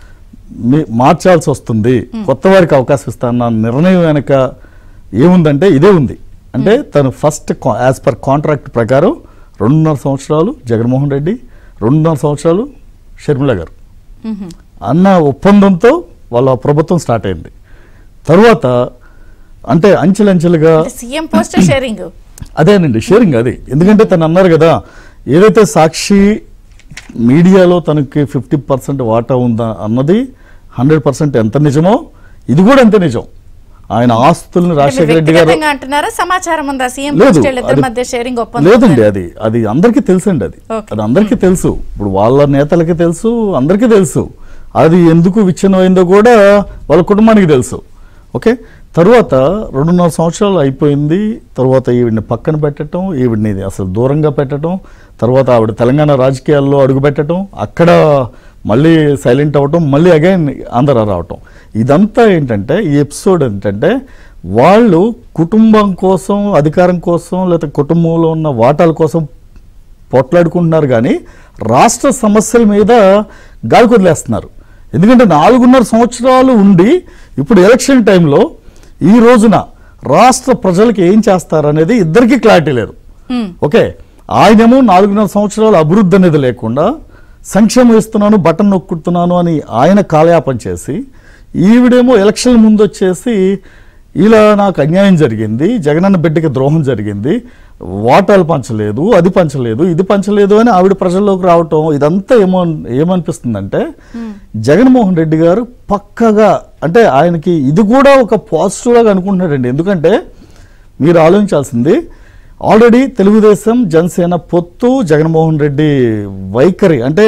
E: మీ మార్చాల్సి వస్తుంది కొత్త వారికి అవకాశం ఇస్తాను నిర్ణయం వెనక ఏముందంటే ఇదే ఉంది అంటే తను ఫస్ట్ యాజ్ పర్ కాంట్రాక్ట్ ప్రకారం రెండున్నర సంవత్సరాలు జగన్మోహన్ రెడ్డి రెండున్నర సంవత్సరాలు షర్మిల గారు అన్న ఒప్పందంతో వాళ్ళ ప్రభుత్వం స్టార్ట్ అయింది తర్వాత అంటే అంచెలంచెలుగా
A: సీఎం పోస్ట్ షేరింగ్
E: అదేనండి షేరింగ్ అది ఎందుకంటే తను అన్నారు కదా ఏదైతే సాక్షి మీడియాలో తనకి ఫిఫ్టీ పర్సెంట్ వాటా ఉందా అన్నది హండ్రెడ్ పర్సెంట్ ఎంత నిజమో ఇది కూడా అంతే నిజం ఆయన ఆస్తుల్ని రాజశేఖర రెడ్డి గారు
A: వ్యక్తిగతంగా అంటున్నారా సమాచారం ఉందా సీఎం
E: లేదు
A: పోస్ట్ ఇద్దరి
E: అది-
A: మధ్య షేరింగ్ ఒప్పందం
E: లేదండి
A: ఉందా?
E: అది అది అందరికీ తెలుసండి అది
A: Okay.
E: అది అందరికీ తెలుసు ఇప్పుడు వాళ్ళ నేతలకి తెలుసు అందరికీ తెలుసు అది ఎందుకు విచ్ఛిన్నమైందో కూడా వాళ్ళ కుటుంబానికి తెలుసు ఓకే తరువాత రెండున్నర సంవత్సరాలు అయిపోయింది తర్వాత ఈవిడ్ని పక్కన పెట్టడం ఈవిడ్ని అసలు దూరంగా పెట్టడం తర్వాత ఆవిడ తెలంగాణ రాజకీయాల్లో అడుగు పెట్టడం అక్కడ మళ్ళీ సైలెంట్ అవ్వటం మళ్ళీ అగైన్ ఆంధ్ర రావటం ఇదంతా ఏంటంటే ఈ ఎపిసోడ్ ఏంటంటే వాళ్ళు కుటుంబం కోసం అధికారం కోసం లేకపోతే కుటుంబంలో ఉన్న వాటాల కోసం పొట్లాడుకుంటున్నారు కానీ రాష్ట్ర సమస్యల మీద గాలి వదిలేస్తున్నారు ఎందుకంటే నాలుగున్నర సంవత్సరాలు ఉండి ఇప్పుడు ఎలక్షన్ టైంలో ఈ రోజున రాష్ట్ర ప్రజలకు ఏం చేస్తారనేది ఇద్దరికీ క్లారిటీ లేదు ఓకే ఆయనేమో నాలుగున్నర సంవత్సరాలు అభివృద్ధి అనేది లేకుండా సంక్షేమం ఇస్తున్నాను బటన్ నొక్కుతున్నాను అని ఆయన కాలయాపన చేసి ఈవిడేమో ఎలక్షన్ ముందు వచ్చేసి ఇలా నాకు అన్యాయం జరిగింది జగనన్న బిడ్డకి ద్రోహం జరిగింది వాటాలు పంచలేదు అది పంచలేదు ఇది పంచలేదు అని ఆవిడ ప్రజల్లోకి రావటం ఇదంతా ఏమో ఏమనిపిస్తుందంటే జగన్మోహన్ రెడ్డి గారు పక్కగా అంటే ఆయనకి ఇది కూడా ఒక పాజిటివ్ లాగా అనుకుంటున్నాడండి ఎందుకంటే మీరు ఆలోచించాల్సింది ఆల్రెడీ తెలుగుదేశం జనసేన పొత్తు జగన్మోహన్ రెడ్డి వైఖరి అంటే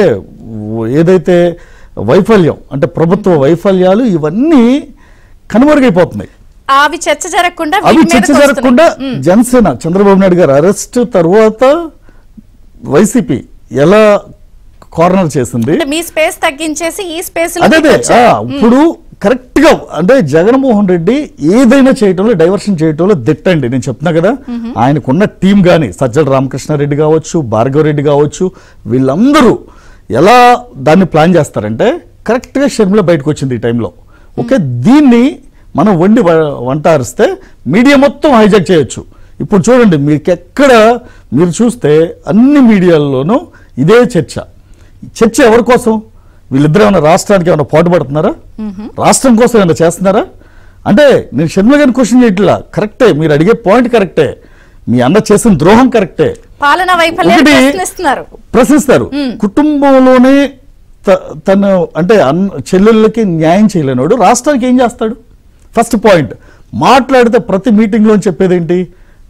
E: ఏదైతే వైఫల్యం అంటే ప్రభుత్వ వైఫల్యాలు ఇవన్నీ కనుమరుగైపోతున్నాయి
A: అవి చర్చ జరగకుండా
E: అవి
A: వీటి
E: చర్చ
A: మీదకి
E: జరగకుండా
A: వస్తున్నాయి. మ్మ్.
E: జనసేన చంద్రబాబు నాయుడు గారు అరెస్ట్ తర్వాత వైసీపీ ఎలా కార్నర్ చేసింది
A: అంటే మీ స్పేస్ తగ్గించేసి ఈ స్పేస్
E: అదే అదే ఆ, ఇప్పుడు కరెక్ట్ గా అంటే జగన్మోహన్ రెడ్డి ఏదైనా చేయటంలో డైవర్షన్ చేయటంలో దిట్టండి నేను చెప్తున్నా కదా ఆయనకున్న టీం గాని సజ్జల రామకృష్ణారెడ్డి కావచ్చు భార్గవ రెడ్డి కావచ్చు వీళ్ళందరూ ఎలా దాన్ని ప్లాన్ చేస్తారంటే కరెక్ట్ గా షర్మిల బయటకు వచ్చింది ఈ టైంలో ఓకే దీన్ని మనం వండి వ- వంట అరిస్తే మీడియా మొత్తం హైజాక్ చేయొచ్చు ఇప్పుడు చూడండి మీకు ఎక్కడ మీరు చూస్తే అన్ని మీడియాల్లోనూ ఇదే చర్చ చర్చ ఎవరి కోసం వీళ్ళిద్దరు ఏమైనా రాష్ట్రానికి ఏమైనా పాటుపడుతున్నారా రాష్ట్రం కోసం ఏమైనా చేస్తున్నారా అంటే నేను షర్మిల గారిని క్వశ్చన్ చేయట్లా కరెక్టే మీరు అడిగే పాయింట్ కరెక్టే మీ అన్న చేసిన ద్రోహం కరెక్టే
A: పాలన వైఫల్యాన్ని
E: ఒకటి
A: ప్రశ్నిస్తున్నారు
E: ప్రశ్నిస్తారు కుటుంబంలోనే త- తను అంటే అన్న చెల్లెళ్ళకి న్యాయం చేయలేనోడు రాష్ట్రానికి ఏం చేస్తాడు ఫస్ట్ పాయింట్ మాట్లాడితే ప్రతి మీటింగ్లో చెప్పేది ఏంటి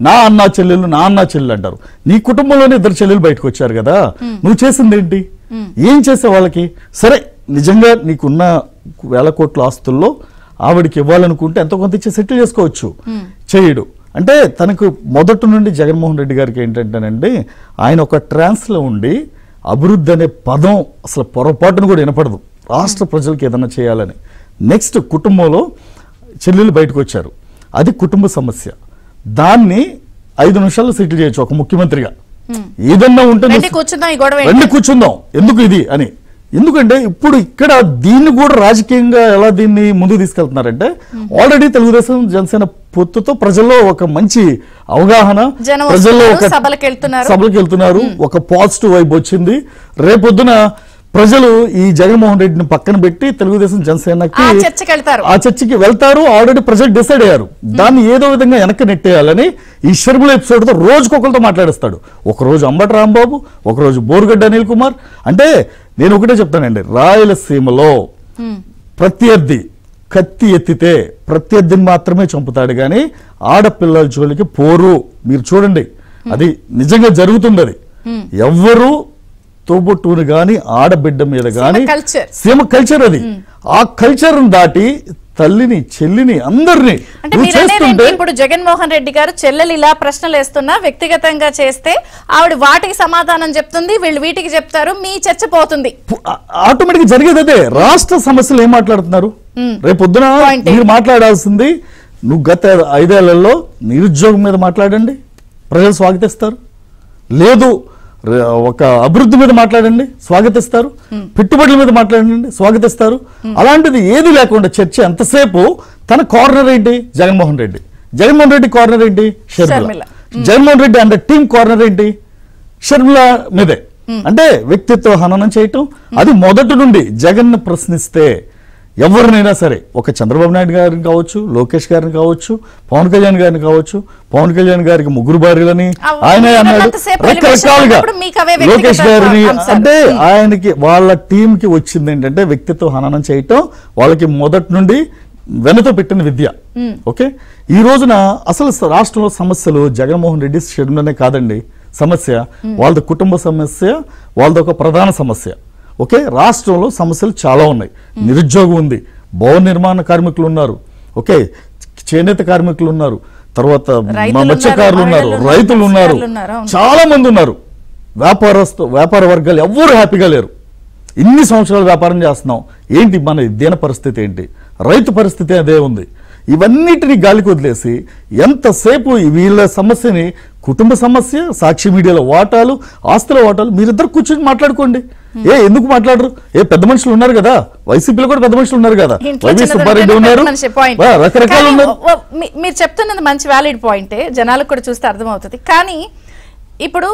E: నా అన్న చెల్లెలు నా అన్న చెల్లెలు అంటారు నీ కుటుంబంలోనే ఇద్దరు చెల్లెలు బయటకు వచ్చారు కదా నువ్వు చేసింది ఏంటి ఏం చేసే వాళ్ళకి సరే నిజంగా నీకున్న వేల కోట్ల ఆస్తుల్లో ఆవిడకి ఇవ్వాలనుకుంటే ఎంతో కొంత ఇచ్చి సెటిల్ చేసుకోవచ్చు చేయడు అంటే తనకు మొదటి నుండి జగన్మోహన్ రెడ్డి గారికి ఏంటంటేనండి ఆయన ఒక ట్రాన్స్లో ఉండి అభివృద్ధి అనే పదం అసలు పొరపాటును కూడా వినపడదు రాష్ట్ర ప్రజలకు ఏదైనా చేయాలని నెక్స్ట్ కుటుంబంలో చెల్లెలు బయటకు వచ్చారు అది కుటుంబ సమస్య దాన్ని ఐదు నిమిషాల్లో సెటిల్ చేయొచ్చు ఒక ముఖ్యమంత్రిగా ఏదన్నా ఉంటే
A: రండి
E: నువ్వు-
A: కూర్చుందాం ఈ గొడవ ఏంటి?
E: రండి కూర్చుందాం ఎందుకు ఇది అని ఎందుకంటే ఇప్పుడు ఇక్కడ దీన్ని కూడా రాజకీయంగా ఎలా దీన్ని ముందుకు తీసుకెళ్తున్నారంటే ఆల్రెడీ తెలుగుదేశం జనసేన పొత్తుతో ప్రజల్లో ఒక మంచి అవగాహన
A: జనం
E: ప్రజల్లో
A: వస్తున్నారు,
E: ఒక
A: సభలకు వెళ్తున్నారు.
E: సభలకు వెళ్తున్నారు ఒక పాజిటివ్ వైబ్ వచ్చింది రేపొద్దున ప్రజలు ఈ జగన్మోహన్ రెడ్డిని పక్కన పెట్టి తెలుగుదేశం జనసేనకి
A: ఆ చర్చకి వెళ్తారు.
E: ఆ చర్చకి వెళ్తారు ఆల్రెడీ ప్రజలు డిసైడ్ అయ్యారు దాన్ని ఏదో విధంగా వెనక్కి నెట్టేయాలని ఈ షర్ముల ఎపిసోడ్ తో రోజుకొకరితో మాట్లాడిస్తాడు ఒక రోజు అంబటి రాంబాబు ఒక రోజు బోరుగడ్డ అనిల్ కుమార్ అంటే నేను ఒకటే చెప్తానండి రాయలసీమలో ప్రత్యర్థి కత్తి ఎత్తితే ప్రత్యర్థిని మాత్రమే చంపుతాడు కానీ ఆడపిల్లల జోలికి పోరు మీరు చూడండి అది నిజంగా జరుగుతుంది అది ఎవ్వరు తోబుట్టుని గాని ఆడబిడ్డ మీద గాని
A: culture.
E: సీమ కల్చర్ అది ఆ కల్చర్ దాటి తల్లిని చెల్లిని అందరినీ
A: అంటే
E: నువ్వు
A: మీరు అనేది
E: చేస్తుంటే
A: ఏంటి? ఇప్పుడు జగన్మోహన్ రెడ్డి గారు చెల్లెలు ఇలా ప్రశ్నలు వేస్తున్నా వ్యక్తిగతంగా చేస్తే ఆవిడ వాటికి సమాధానం చెప్తుంది వీళ్ళు వీటికి చెప్తారు మీ చర్చ పోతుంది
E: ఆటోమేటిక్ జరిగేది అదే రాష్ట్ర సమస్యలు ఏం మాట్లాడుతున్నారు రేపొద్దున
A: Point
E: మీరు మాట్లాడాల్సింది నువ్వు గత ఐదేళ్లలో నిరుద్యోగం మీద మాట్లాడండి ప్రజలు స్వాగతిస్తారు లేదు రే- ఒక అభివృద్ధి మీద మాట్లాడండి స్వాగతిస్తారు పెట్టుబడుల మీద మాట్లాడండి స్వాగతిస్తారు అలాంటిది ఏది లేకుండా చర్చ ఎంతసేపు తన కార్నర్ ఏంటి జగన్మోహన్ రెడ్డి జగన్మోహన్ రెడ్డి కార్నర్ ఏంటి
A: షర్మిల.
E: షర్మిల జగన్మోహన్ రెడ్డి అంటే టీం కార్నర్ ఏంటి షర్మిల మీదే అంటే వ్యక్తిత్వ హననం చేయటం అది మొదటి నుండి జగన్ ప్రశ్నిస్తే ఎవరినైనా సరే ఒక చంద్రబాబు నాయుడు గారిని కావచ్చు లోకేష్ గారిని కావచ్చు పవన్ కళ్యాణ్ గారిని కావచ్చు పవన్ కళ్యాణ్ గారికి ముగ్గురు భార్యలని
A: ఆ,
E: ఆయన
A: మీరు
E: అన్నాడు
A: ఉన్నంతసేపు
E: రకరకాలుగా
A: ఎలివేషన్ మీకు అవే వ్యక్తిగత
E: లోకేష్ గారిని
A: అంశాలు.
E: అంటే ఆయనకి వాళ్ళ టీం కి వచ్చింది ఏంటంటే వ్యక్తిత్వ హననం చేయటం వాళ్ళకి మొదటి నుండి వెనతో పెట్టిన విద్య ఓకే ఈ రోజున అసలు స- రాష్ట్రంలో సమస్యలు జగన్మోహన్ రెడ్డి షెడ్యూల్లోనే కాదండి సమస్య వాళ్ళది కుటుంబ సమస్య వాళ్ళది ఒక ప్రధాన సమస్య ఓకే రాష్ట్రంలో సమస్యలు చాలా ఉన్నాయి నిరుద్యోగం ఉంది భవన నిర్మాణ కార్మికులు ఉన్నారు ఓకే చేనేత కార్మికులు ఉన్నారు తర్వాత
A: రైతులు
E: మ- మత్స్యకారులు
A: ఉన్నారు,
E: ఉన్నారు
A: మహిళలు
E: రైతులు ఉన్నారు
A: మత్స్యకారులు ఉన్నారు, అవును.
E: చాలా మంది ఉన్నారు వ్యాపారస్తు వ్యాపార వర్గాలు ఎవ్వరు హ్యాపీగా లేరు ఇన్ని సంవత్సరాలు వ్యాపారం చేస్తున్నాం ఏంటి మన దీన పరిస్థితి ఏంటి రైతు పరిస్థితి అదే ఉంది ఇవన్నిటిని గాలికి వదిలేసి ఎంతసేపు ఈ వీళ్ళ సమస్యని కుటుంబ సమస్య సాక్షి మీడియాలో వాటాలు ఆస్తుల వాటాలు మీరిద్దరు కూర్చొని మాట్లాడుకోండి ఏ ఎందుకు మాట్లాడరు ఏ పెద్ద మనుషులు ఉన్నారు కదా వైసీపీలో కూడా పెద్ద మనుషులు ఉన్నారు కదా
A: ఇంట్లో
E: వైవి
A: చిన్నది
E: సుబ్బారెడ్డి
A: ఉంటేనే
E: ఉన్నారు
A: పెద్ద మనిషి point.
E: వా, రకరకాలు
A: కానీ
E: ఉన్నారు
A: ఓ- మీ- మీరు చెప్తున్నది మంచి వ్యాలిడ్ పాయింటే జనాలకు కూడా చూస్తే అర్థమవుతుంది కానీ ఇప్పుడు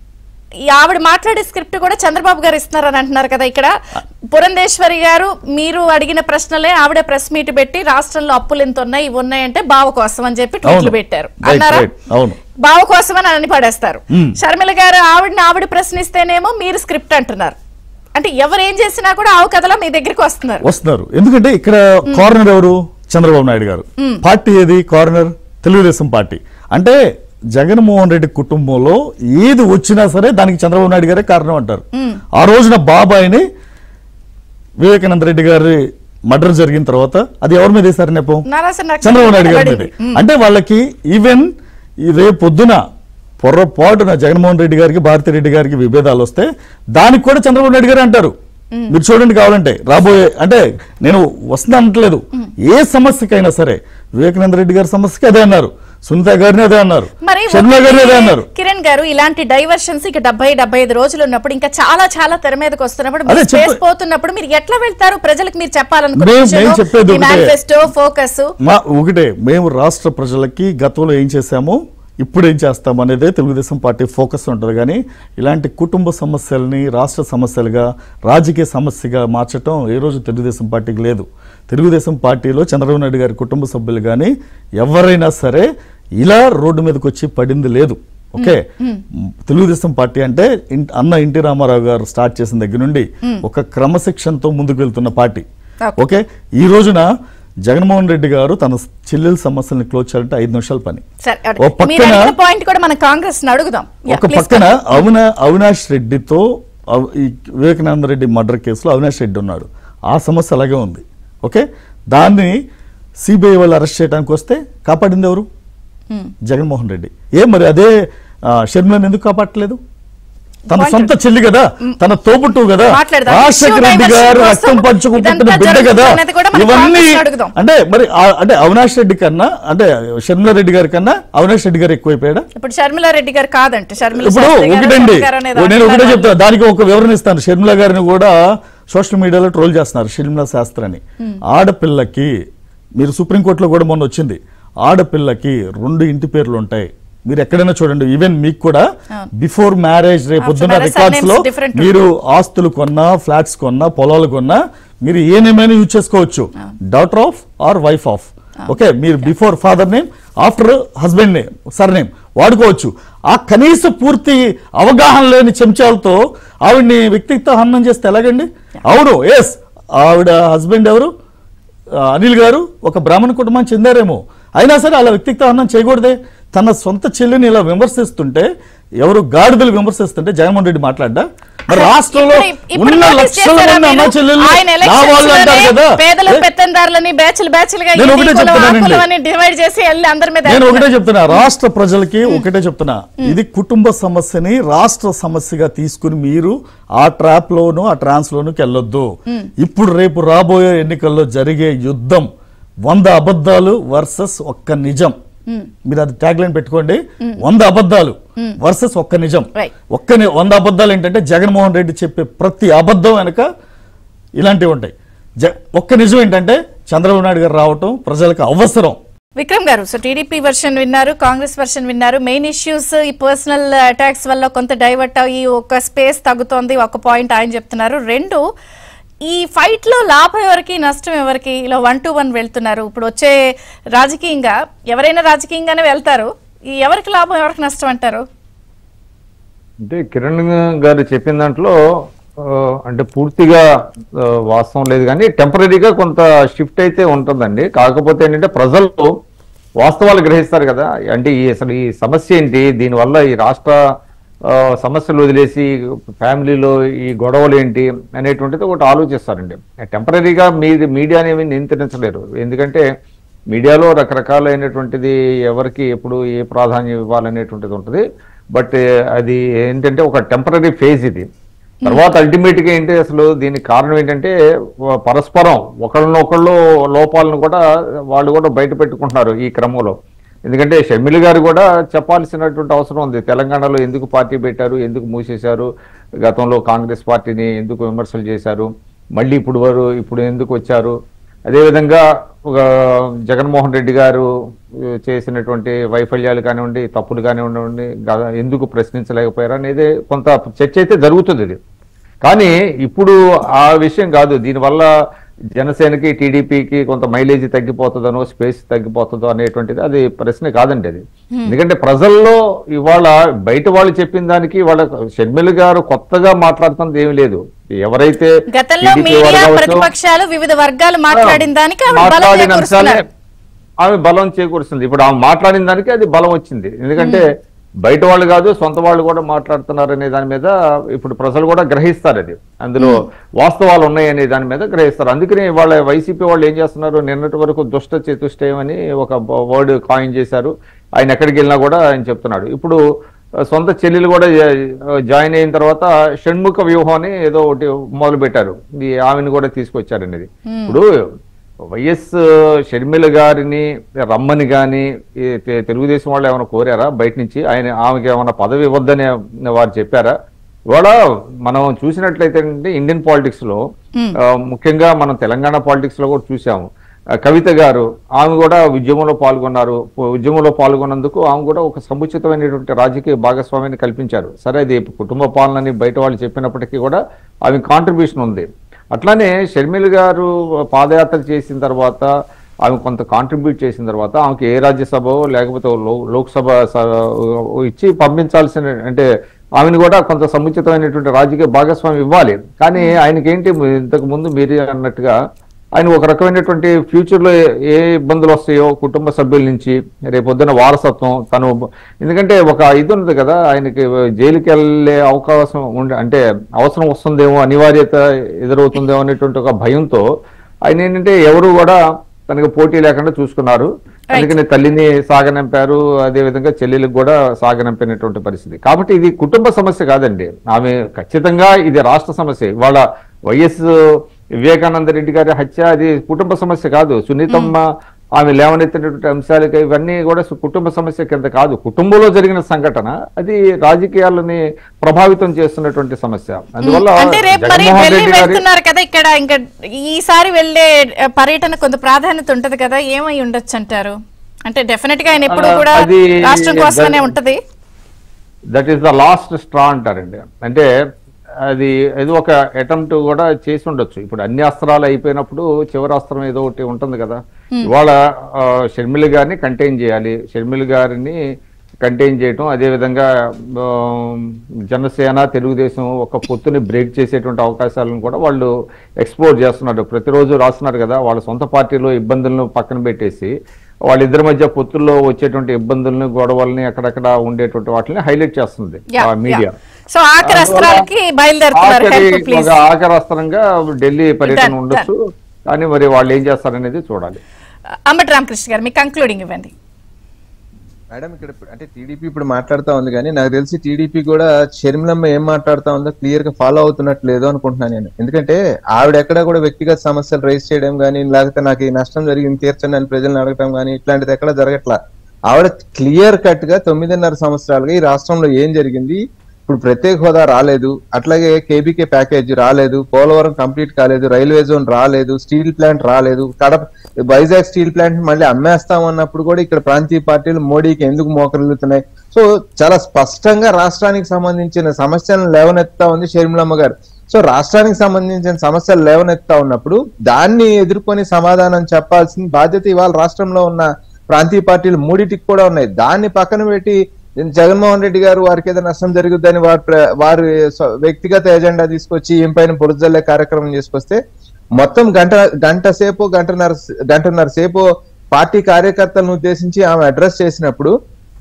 A: ఈ ఆవిడ మాట్లాడే స్క్రిప్ట్ కూడా చంద్రబాబు గారు ఇస్తున్నారని అంటున్నారు కదా ఇక్కడ పురంధేశ్వరి గారు మీరు అడిగిన ప్రశ్నలే ఆవిడ ప్రెస్ మీట్ పెట్టి రాష్ట్రంలో అప్పులు ఎంత ఉన్నాయి ఇవి ఉన్నాయంటే బావ కోసం అని చెప్పి ట్వీట్లు
E: అవును.
A: పెట్టారు
E: Right,
A: అన్నారా
E: right. అవును.
A: బావ కోసం అని అని పడేస్తారు
E: Hmm.
A: షర్మిల గారు ఆవిడని ఆవిడ ప్రశ్నిస్తేనేమో మీరు స్క్రిప్ట్ అంటున్నారు అంటే ఎవరు ఏం చేసినా కూడా ఆవు కథలో మీ దగ్గరికి వస్తున్నారు
E: వస్తున్నారు ఎందుకంటే ఇక్కడ కార్నర్ ఎవరు చంద్రబాబు నాయుడు గారు పార్టీ ఏది కార్నర్ తెలుగుదేశం పార్టీ అంటే జగన్మోహన్ రెడ్డి కుటుంబంలో ఏది వచ్చినా సరే దానికి చంద్రబాబు నాయుడు గారే కారణం అంటారు ఆ రోజున బాబాయిని వివేకానంద రెడ్డి గారి మర్డర్ జరిగిన తర్వాత అది ఎవరి మీద వేశారు నెపం
A: నారాసన నరసింహ
E: చంద్రబాబు నాయుడు గారి
A: పడింది.
E: మీద అంటే వాళ్ళకి ఈవెన్ ఈ రేపు పొద్దున పొర్రపాటున జగన్మోహన్ రెడ్డి గారికి భారతి రెడ్డి గారికి విభేదాలు వస్తే దానికి కూడా చంద్రబాబు నాయుడు గారు అంటారు మీరు చూడండి కావాలంటే రాబోయే అంటే నేను వస్తున్నా అనట్లేదు ఏ సమస్యకైనా సరే వివేకానంద రెడ్డి గారి సమస్యకి అదే అన్నారు సునీత గారిని అదే అన్నారు
A: మరి
E: శర్మ గారిని అదే అన్నారు
A: కిరణ్ గారు ఇలాంటి డైవర్షన్స్ ఇక డెబ్బై డెబ్బై ఐదు రోజులు ఉన్నప్పుడు ఇంకా చాలా చాలా తెర మీదకి వస్తున్నప్పుడు
E: అదే
A: స్పేస్
E: చెప్ప-
A: పోతున్నప్పుడు మీరు ఎట్లా వెళ్తారు ప్రజలకు మీరు
E: మేము- మేము చెప్పేది ఒకటే.
A: మేనిఫెస్టో ఫోకస్
E: మా ఒకటే మేము రాష్ట్ర ప్రజలకి గతంలో ఏం చేశామో ఇప్పుడు ఏం చేస్తాం అనేదే తెలుగుదేశం పార్టీ ఫోకస్ ఉంటుంది కానీ ఇలాంటి కుటుంబ సమస్యల్ని రాష్ట్ర సమస్యలుగా రాజకీయ సమస్యగా మార్చడం ఏ రోజు తెలుగుదేశం పార్టీకి లేదు తెలుగుదేశం పార్టీలో చంద్రబాబు నాయుడు గారి కుటుంబ సభ్యులు కానీ ఎవరైనా సరే ఇలా రోడ్డు మీదకి వచ్చి పడింది లేదు ఓకే తెలుగుదేశం పార్టీ అంటే ఇన్- అన్న ఎన్టీ రామారావు గారు స్టార్ట్ చేసిన దగ్గర నుండి ఒక క్రమశిక్షణతో ముందుకు వెళ్తున్న పార్టీ
A: Okay.
E: ఓకే ఈ రోజున జగన్మోహన్ రెడ్డి గారు తన చెల్లెల సమస్యల్ని క్లోజ్ చేయాలంటే ఐదు నిమిషాల పని
A: సరే
E: ఓ
A: అడగ- మీరు
E: పక్కన-
A: అడిగిన పాయింట్ కూడా మన కాంగ్రెస్ అడుగుదాం Yeah,
E: ఒక
A: please
E: పక్కన
A: continue.
E: అవినా అవినాష్ రెడ్డితో అవ్- ఈ వివేకానంద రెడ్డి మర్డర్ కేసులో అవినాష్ రెడ్డి ఉన్నాడు ఆ సమస్య అలాగే ఉంది ఓకే దాన్ని సిబిఐ వాళ్ళు అరెస్ట్ చేయడానికి వస్తే కాపాడింది ఎవరు
A: Hmm.
E: జగన్మోహన్ రెడ్డి ఏ మరి అదే ఆ, షర్మిలను ఎందుకు కాపాడలేదు తన
A: Point.
E: సొంత చెల్లి కదా తన తోబుట్టు కదా
A: మాట్లాడదాం.
E: రాజశేఖర
A: Issue
E: రెడ్డి
A: diversion
E: గారు
A: కోసం
E: రక్తం పంచుకుంటున్న
A: ఇదంతా
E: బిడ్డ కదా
A: జరుగుతున్నది కూడా మనం
E: ఇవన్నీ
A: కాంగ్రెస్ని అడుగుదాం.
E: అంటే మరి ఆ- అంటే అవినాష్ రెడ్డి కన్నా అంటే షర్మిల రెడ్డి గారి కన్నా అవినాష్ రెడ్డి గారు ఎక్కువైపోయాడా
A: ఇప్పుడు షర్మిలా రెడ్డి గారు కాదంటే షర్మిల
E: ఇప్పుడు
A: శాస్త్రి గారు,
E: ఒకటండి
A: శంకర్ అనేది
E: నేను ఒకటే
A: అంటున్నారు.
E: చెప్తాను దానికి ఒక వివరణ ఇస్తాను షర్మిల గారిని కూడా సోషల్ మీడియాలో ట్రోల్ చేస్తున్నారు షర్మిల శాస్త్రి అని ఆడపిల్లకి మీరు సుప్రీంకోర్టులో కూడా మొన్న వచ్చింది ఆడపిల్లకి రెండు ఇంటి పేర్లు ఉంటాయి మీరు ఎక్కడైనా చూడండి ఈవెన్ మీకు కూడా బిఫోర్ మ్యారేజ్ రేపు పొద్దున్న
A: After marriage,
E: రికార్డ్స్ లో
A: surnames different
E: మీరు ఆస్తులు కొన్నా ఫ్లాట్స్ కొన్నా పొలాలు కొన్నా మీరు ఏ నేమ్ అయినా యూజ్ చేసుకోవచ్చు daughter of or wife of okay మీరు before father name after husband name surname వాడుకోవచ్చు ఆ కనీస పూర్తి అవగాహన లేని చెంచాలతో ఆవిడ్ని వ్యక్తిత్వ హననం చేస్తే ఎలాగండి అవును ఎస్ ఆవిడ హస్బెండ్ ఎవరు ఆ, అనిల్ గారు ఒక బ్రాహ్మణ కుటుంబానికి చెందారేమో అయినా సరే అలా వ్యక్తిత్వ హననం చేయకూడదే తన సొంత చెల్లిని ఇలా విమర్శిస్తుంటే ఎవరు గాడిదలు విమర్శిస్తుంటే జగన్మోహన్ రెడ్డి మాట్లాడ్డా మరి రాష్ట్రంలో
A: ఇప్పుడు- ఇప్పుడు
E: ఉన్న
A: notice
E: లక్షల
A: చేశారా
E: మంది అమ్మ
A: మీరు?
E: చెల్లెళ్ళు
A: ఆయన
E: నా
A: elections
E: వాళ్ళు అంటారు
A: లోనే
E: కదా
A: పేదల
E: ఏ?
A: పెత్తందారులని బ్యాచ్లు బ్యాచ్లుగా
E: నేను
A: ఇది
E: ఒకటే
A: కులం, ఆ
E: చెప్తున్నానండి.
A: కులం అని డివైడ్ చేసి వెళ్ళి అందరి మీద
E: నేను ఒకటే
A: వేస్తున్నారు.
E: చెప్తున్నా రాష్ట్ర ప్రజలకి ఒకటే చెప్తున్నా ఇది కుటుంబ సమస్యని రాష్ట్ర సమస్యగా తీసుకుని మీరు ఆ ట్రాప్ లోను ఆ ట్రాన్స్ లోనుకి వెళ్ళొద్దు ఇప్పుడు రేపు రాబోయే ఎన్నికల్లో జరిగే యుద్ధం వంద అబద్ధాలు వర్సెస్ ఒక్క నిజం మీరు అది ట్యాగ్ లైన్ పెట్టుకోండి వంద అబద్ధాలు వర్సెస్ ఒక్క నిజం
A: Right.
E: ఒక్క ని- వంద అబద్ధాలు ఏంటంటే జగన్మోహన్ రెడ్డి చెప్పే ప్రతి అబద్ధం వెనక ఇలాంటివి ఉంటాయి జ ఒక్క నిజం ఏంటంటే చంద్రబాబు నాయుడు గారు రావటం ప్రజలకు అవసరం
A: విక్రమ్ గారు సో టీడీపీ వర్షన్ విన్నారు కాంగ్రెస్ వర్షన్ విన్నారు మెయిన్ ఇష్యూస్ ఈ పర్సనల్ అటాక్స్ వల్ల కొంత డైవర్ట్ అయ్యి ఒక స్పేస్ తగ్గుతోంది ఒక పాయింట్ ఆయన చెప్తున్నారు రెండు ఈ ఫైట్ లో లాభం ఎవరికి నష్టం ఎవరికి ఇలా వన్ టు వన్ వెళ్తున్నారు ఇప్పుడు వచ్చే రాజకీయంగా ఎవరైనా రాజకీయంగానే వెళ్తారు ఈ ఎవరికి లాభం ఎవరికి నష్టం అంటారు
C: అంటే కిరణ్ గారు చెప్పిన దాంట్లో ఆ, అంటే పూర్తిగా ఆ, వాస్తవం లేదు కానీ టెంపరీగా కొంత షిఫ్ట్ అయితే ఉంటుందండి కాకపోతే ఏంటంటే ప్రజలు వాస్తవాలు గ్రహిస్తారు కదా అంటే ఈ అసలు ఈ సమస్య ఏంటి దీనివల్ల ఈ రాష్ట్ర ఆ, సమస్యలు వదిలేసి ఫ్యామిలీలో ఈ గొడవలు ఏంటి అనేటువంటిది ఒకటి ఆలోచిస్తారండి టెంపరీగా మీది మీడియాని ఏమీ నియంత్రించలేరు ఎందుకంటే మీడియాలో రకరకాలైనటువంటిది ఎవరికి ఎప్పుడు ఏ ప్రాధాన్యం ఇవ్వాలనేటువంటిది ఉంటుంది బట్ అది ఏంటంటే ఒక టెంపరీ ఫేజ్ ఇది తర్వాత అల్టిమేట్ గా ఏంటి అసలు దీనికి కారణం ఏంటంటే వ- పరస్పరం ఒకళ్ళనొకళ్ళు లోపాలను కూడా వాళ్ళు కూడా బయట పెట్టుకుంటున్నారు ఈ క్రమంలో ఎందుకంటే షర్మిల గారు కూడా చెప్పాల్సినటువంటి అవసరం ఉంది తెలంగాణలో ఎందుకు పార్టీ పెట్టారు ఎందుకు మూసేశారు గతంలో కాంగ్రెస్ పార్టీని ఎందుకు విమర్శలు చేశారు మళ్ళీ ఇప్పుడు వారు ఇప్పుడు ఎందుకు వచ్చారు అదేవిధంగా ఒక జగన్మోహన్ రెడ్డి గారు ఆ, చేసినటువంటి వైఫల్యాలు కానివ్వండి తప్పులు కానివ్వండి గ- ఎందుకు ప్రశ్నించలేకపోయారు అనేది కొంత చర్చ అయితే జరుగుతుంది ఇది కానీ ఇప్పుడు ఆ విషయం కాదు దీనివల్ల జనసేనకి టీడీపీకి కొంత మైలేజ్ తగ్గిపోతుందనో స్పేస్ తగ్గిపోతుందో అనేటువంటిది అది ప్రశ్న కాదండి అది ఎందుకంటే ప్రజల్లో ఇవాళ బయట వాళ్ళు చెప్పిన దానికి వాళ్ళ షర్మిల గారు కొత్తగా మాట్లాడుతున్నది ఏమీ లేదు ఎవరైతే
A: గతంలో
C: TDP
A: మీడియా
C: వాళ్ళు కావచ్చు,
A: ప్రతిపక్షాలు వివిధ వర్గాలు మాట్లాడిన దానికి ఆవిడ బలం
C: మాట్లాడిన
A: చేకూరుస్తున్నారు.
C: అంశాలే ఆమె బలం చేకూరుస్తుంది ఇప్పుడు ఆమె మాట్లాడిన దానికి అది బలం వచ్చింది ఎందుకంటే బయట వాళ్ళు కాదు సొంత వాళ్ళు కూడా మాట్లాడుతున్నారు అనే దాని మీద ఇప్పుడు ప్రజలు కూడా గ్రహిస్తారు అది అందులో వాస్తవాలు ఉన్నాయి అనే దాని మీద గ్రహిస్తారు అందుకని వాళ్ళ వైసీపీ వాళ్ళు ఏం చేస్తున్నారు నిన్నటి వరకు దుష్ట చతుష్టయం అని ఒక వర్డ్ కాయిన్ చేశారు ఆయన ఎక్కడికి వెళ్ళినా కూడా ఆయన చెప్తున్నాడు ఇప్పుడు ఆ, సొంత చెల్లెలు కూడా జా- జాయిన్ అయిన తర్వాత షణ్ముఖ వ్యూహం అని ఏదో ఒకటి మొదలు పెట్టారు ఈ ఆమెను కూడా తీసుకొచ్చారు అనేది ఇప్పుడు వైఎస్ షర్మిల గారిని రమ్మని కానీ తెలుగుదేశం వాళ్ళు ఏమైనా కోరారా బయట నుంచి ఆయన ఆమెకి ఏమైనా పదవి ఇవ్వద్దని వారు చెప్పారా ఇవాళ మనం చూసినట్లయితే అంటే ఇండియన్ పాలిటిక్స్ లో ఆ, ముఖ్యంగా మనం తెలంగాణ పాలిటిక్స్ లో కూడా చూసాము ఆ, కవిత గారు ఆమె కూడా ఉద్యమంలో పాల్గొన్నారు ఉద్యమంలో పాల్గొన్నందుకు ఆమె కూడా ఒక సముచితమైనటువంటి రాజకీయ భాగస్వామ్యాన్ని కల్పించారు సరే అది కుటుంబ పాలనని బయట వాళ్ళు చెప్పినప్పటికీ కూడా ఆమె కాంట్రిబ్యూషన్ ఉంది అట్లానే షర్మిల గారు పాదయాత్ర చేసిన తర్వాత ఆమె కొంత కాంట్రిబ్యూట్ చేసిన తర్వాత ఆమెకి ఏ రాజ్యసభ లేకపోతే లో- లోక్సభ స- ఇచ్చి పంపించాల్సిన అంటే ఆమెను కూడా కొంత సముచితమైనటువంటి రాజకీయ భాగస్వామి ఇవ్వాలి కానీ ఆయనకేంటి ఇంతకు ముందు మీరు అన్నట్టుగా ఆయన ఒక రకమైనటువంటి ఫ్యూచర్లో ఏ- ఏ ఇబ్బందులు వస్తాయో కుటుంబ సభ్యుల నుంచి రేపొద్దున వారసత్వం తను ఎందుకంటే ఒక ఇది ఉంది కదా ఆయనకి జైలుకి వెళ్ళే అవకాశం ఉండే అంటే అవసరం వస్తుందేమో అనివార్యత ఎదురవుతుందేమో అనేటువంటి ఒక భయంతో ఆయన ఏంటంటే ఎవరు కూడా తనకి పోటీ లేకుండా చూసుకున్నారు అందుకని తల్లిని సాగనంపారు అదే విధంగా చెల్లెలకు కూడా సాగనంపినటువంటి పరిస్థితి కాబట్టి ఇది కుటుంబ సమస్య కాదండి ఆమె ఖచ్చితంగా ఇది రాష్ట్ర సమస్య వాళ్ళ వైఎస్ వివేకానంద రెడ్డి గారి హత్య అది కుటుంబ సమస్య కాదు సునీతమ్మ ఆమె లేవనెత్తినటువంటి అంశాలకి ఇవన్నీ కూడా సు- కుటుంబ సమస్య కింద కాదు కుటుంబంలో జరిగిన సంఘటన అది రాజకీయాలని ప్రభావితం చేస్తున్నటువంటి సమస్య అందువల్ల
A: అంటే రేపు మరి
C: జగన్మోహన్
A: వెళ్ళి
C: రెడ్డి గారి
A: వెళ్తున్నారు కదా ఇక్కడ ఇంకా ఈసారి వెళ్ళే ఆ, పర్యటన కొంత ప్రాధాన్యత ఉంటది కదా ఏమై ఉండొచ్చు అంటారు అంటే డెఫినెట్ గా ఆయన ఎప్పుడు
C: ఆ,
A: కూడా
C: అది
A: రాష్ట్రం కోసమనే
C: జగన్-
A: ఉంటది
C: that is the last straw అంటారండి అంటే అది ఏదో ఒక అటెంప్ట్ కూడా చేసి ఉండొచ్చు ఇప్పుడు అన్ని అస్త్రాలు అయిపోయినప్పుడు చివరి అస్త్రం ఏదో ఒకటి ఉంటుంది కదా ఇవాళ ఆ, షర్మిల గారిని కంటైన్ చేయాలి షర్మిల గారిని కంటైన్ చేయటం అదేవిధంగా ఆ, జనసేన తెలుగుదేశం ఒక పొత్తుని బ్రేక్ చేసేటువంటి అవకాశాలను కూడా వాళ్ళు ఎక్స్ప్లోర్ చేస్తున్నారు ప్రతిరోజు రాస్తున్నారు కదా వాళ్ళ సొంత పార్టీలో ఇబ్బందులను పక్కన పెట్టేసి వాళ్ళిద్దరి మధ్య పొత్తుల్లో వచ్చేటువంటి ఇబ్బందులను గొడవల్ని అక్కడక్కడ ఉండేటువంటి వాటిని హైలైట్ చేస్తుంది
A: యా,
C: ఆ మీడియా
A: యా. సో ఆఖరి అస్త్రాలకి బయలుదేరుతున్నారు
C: ఆఖరి
A: హెల్ప్ ప్లీజ్
C: ఒక ఆఖరి అస్త్రంగా ఢిల్లీ పర్యటన
A: Done,
C: ఉండొచ్చు కానీ మరి వాళ్ళు ఏం చేస్తారనేది చూడాలి
A: అంబటి రామకృష్ణ గారు మీ కంక్లూడింగ్ ఇవ్వండి
D: మేడం ఇక్కడ ఇప్పుడు- అంటే టీడీపీ ఇప్పుడు మాట్లాడుతా ఉంది కానీ నాకు తెలిసి టీడీపీ కూడా షర్మిలమ్మ ఏం మాట్లాడుతా ఉందో క్లియర్ గా ఫాలో అవుతున్నట్టు లేదు అనుకుంటున్నాను నేను ఎందుకంటే ఆవిడ ఎక్కడ కూడా వ్యక్తిగత సమస్యలు రైజ్ చేయడం కానీ లేకపోతే నాకు ఈ నష్టం జరిగింది తీర్చండి అని ప్రజలను అడగటం కానీ ఇట్లాంటిది ఎక్కడ జరగట్లా ఆవిడ క్లియర్ కట్ గా తొమ్మిదిన్నర సంవత్సరాలుగా ఈ రాష్ట్రంలో ఏం జరిగింది ఇప్పుడు ప్రత్యేక హోదా రాలేదు అట్లాగే కేబీకే ప్యాకేజ్ రాలేదు పోలవరం కంప్లీట్ కాలేదు రైల్వే జోన్ రాలేదు స్టీల్ ప్లాంట్ రాలేదు కడప వైజాగ్ స్టీల్ ప్లాంట్ మళ్ళీ అమ్మేస్తాం అన్నప్పుడు కూడా ఇక్కడ ప్రాంతీయ పార్టీలు మోడీకి ఎందుకు మోకరిల్లుతున్నాయి సో చాలా స్పష్టంగా రాష్ట్రానికి సంబంధించిన సమస్యలను లేవనెత్తా ఉంది షర్మిలమ్మ గారు సో రాష్ట్రానికి సంబంధించిన సమస్యలు లేవనెత్తా ఉన్నప్పుడు దాన్ని ఎదుర్కొని సమాధానం చెప్పాల్సిన బాధ్యత ఇవాళ రాష్ట్రంలో ఉన్న ప్రాంతీయ పార్టీలు మూడిటికి కూడా ఉన్నాయి దాన్ని పక్కన పెట్టి జగన్మోహన్ రెడ్డి గారు వారికి ఏదైనా నష్టం జరుగుద్దని వారి ప్ర- వారి స్వ- వ్యక్తిగత ఎజెండా తీసుకొచ్చి ఏం పైన పొరుజల్లే కార్యక్రమం చేసుకొస్తే మొత్తం గంట గంట సేపు గంటన్నర గంటన్నర సేపు పార్టీ కార్యకర్తలను ఉద్దేశించి ఆమె అడ్రస్ చేసినప్పుడు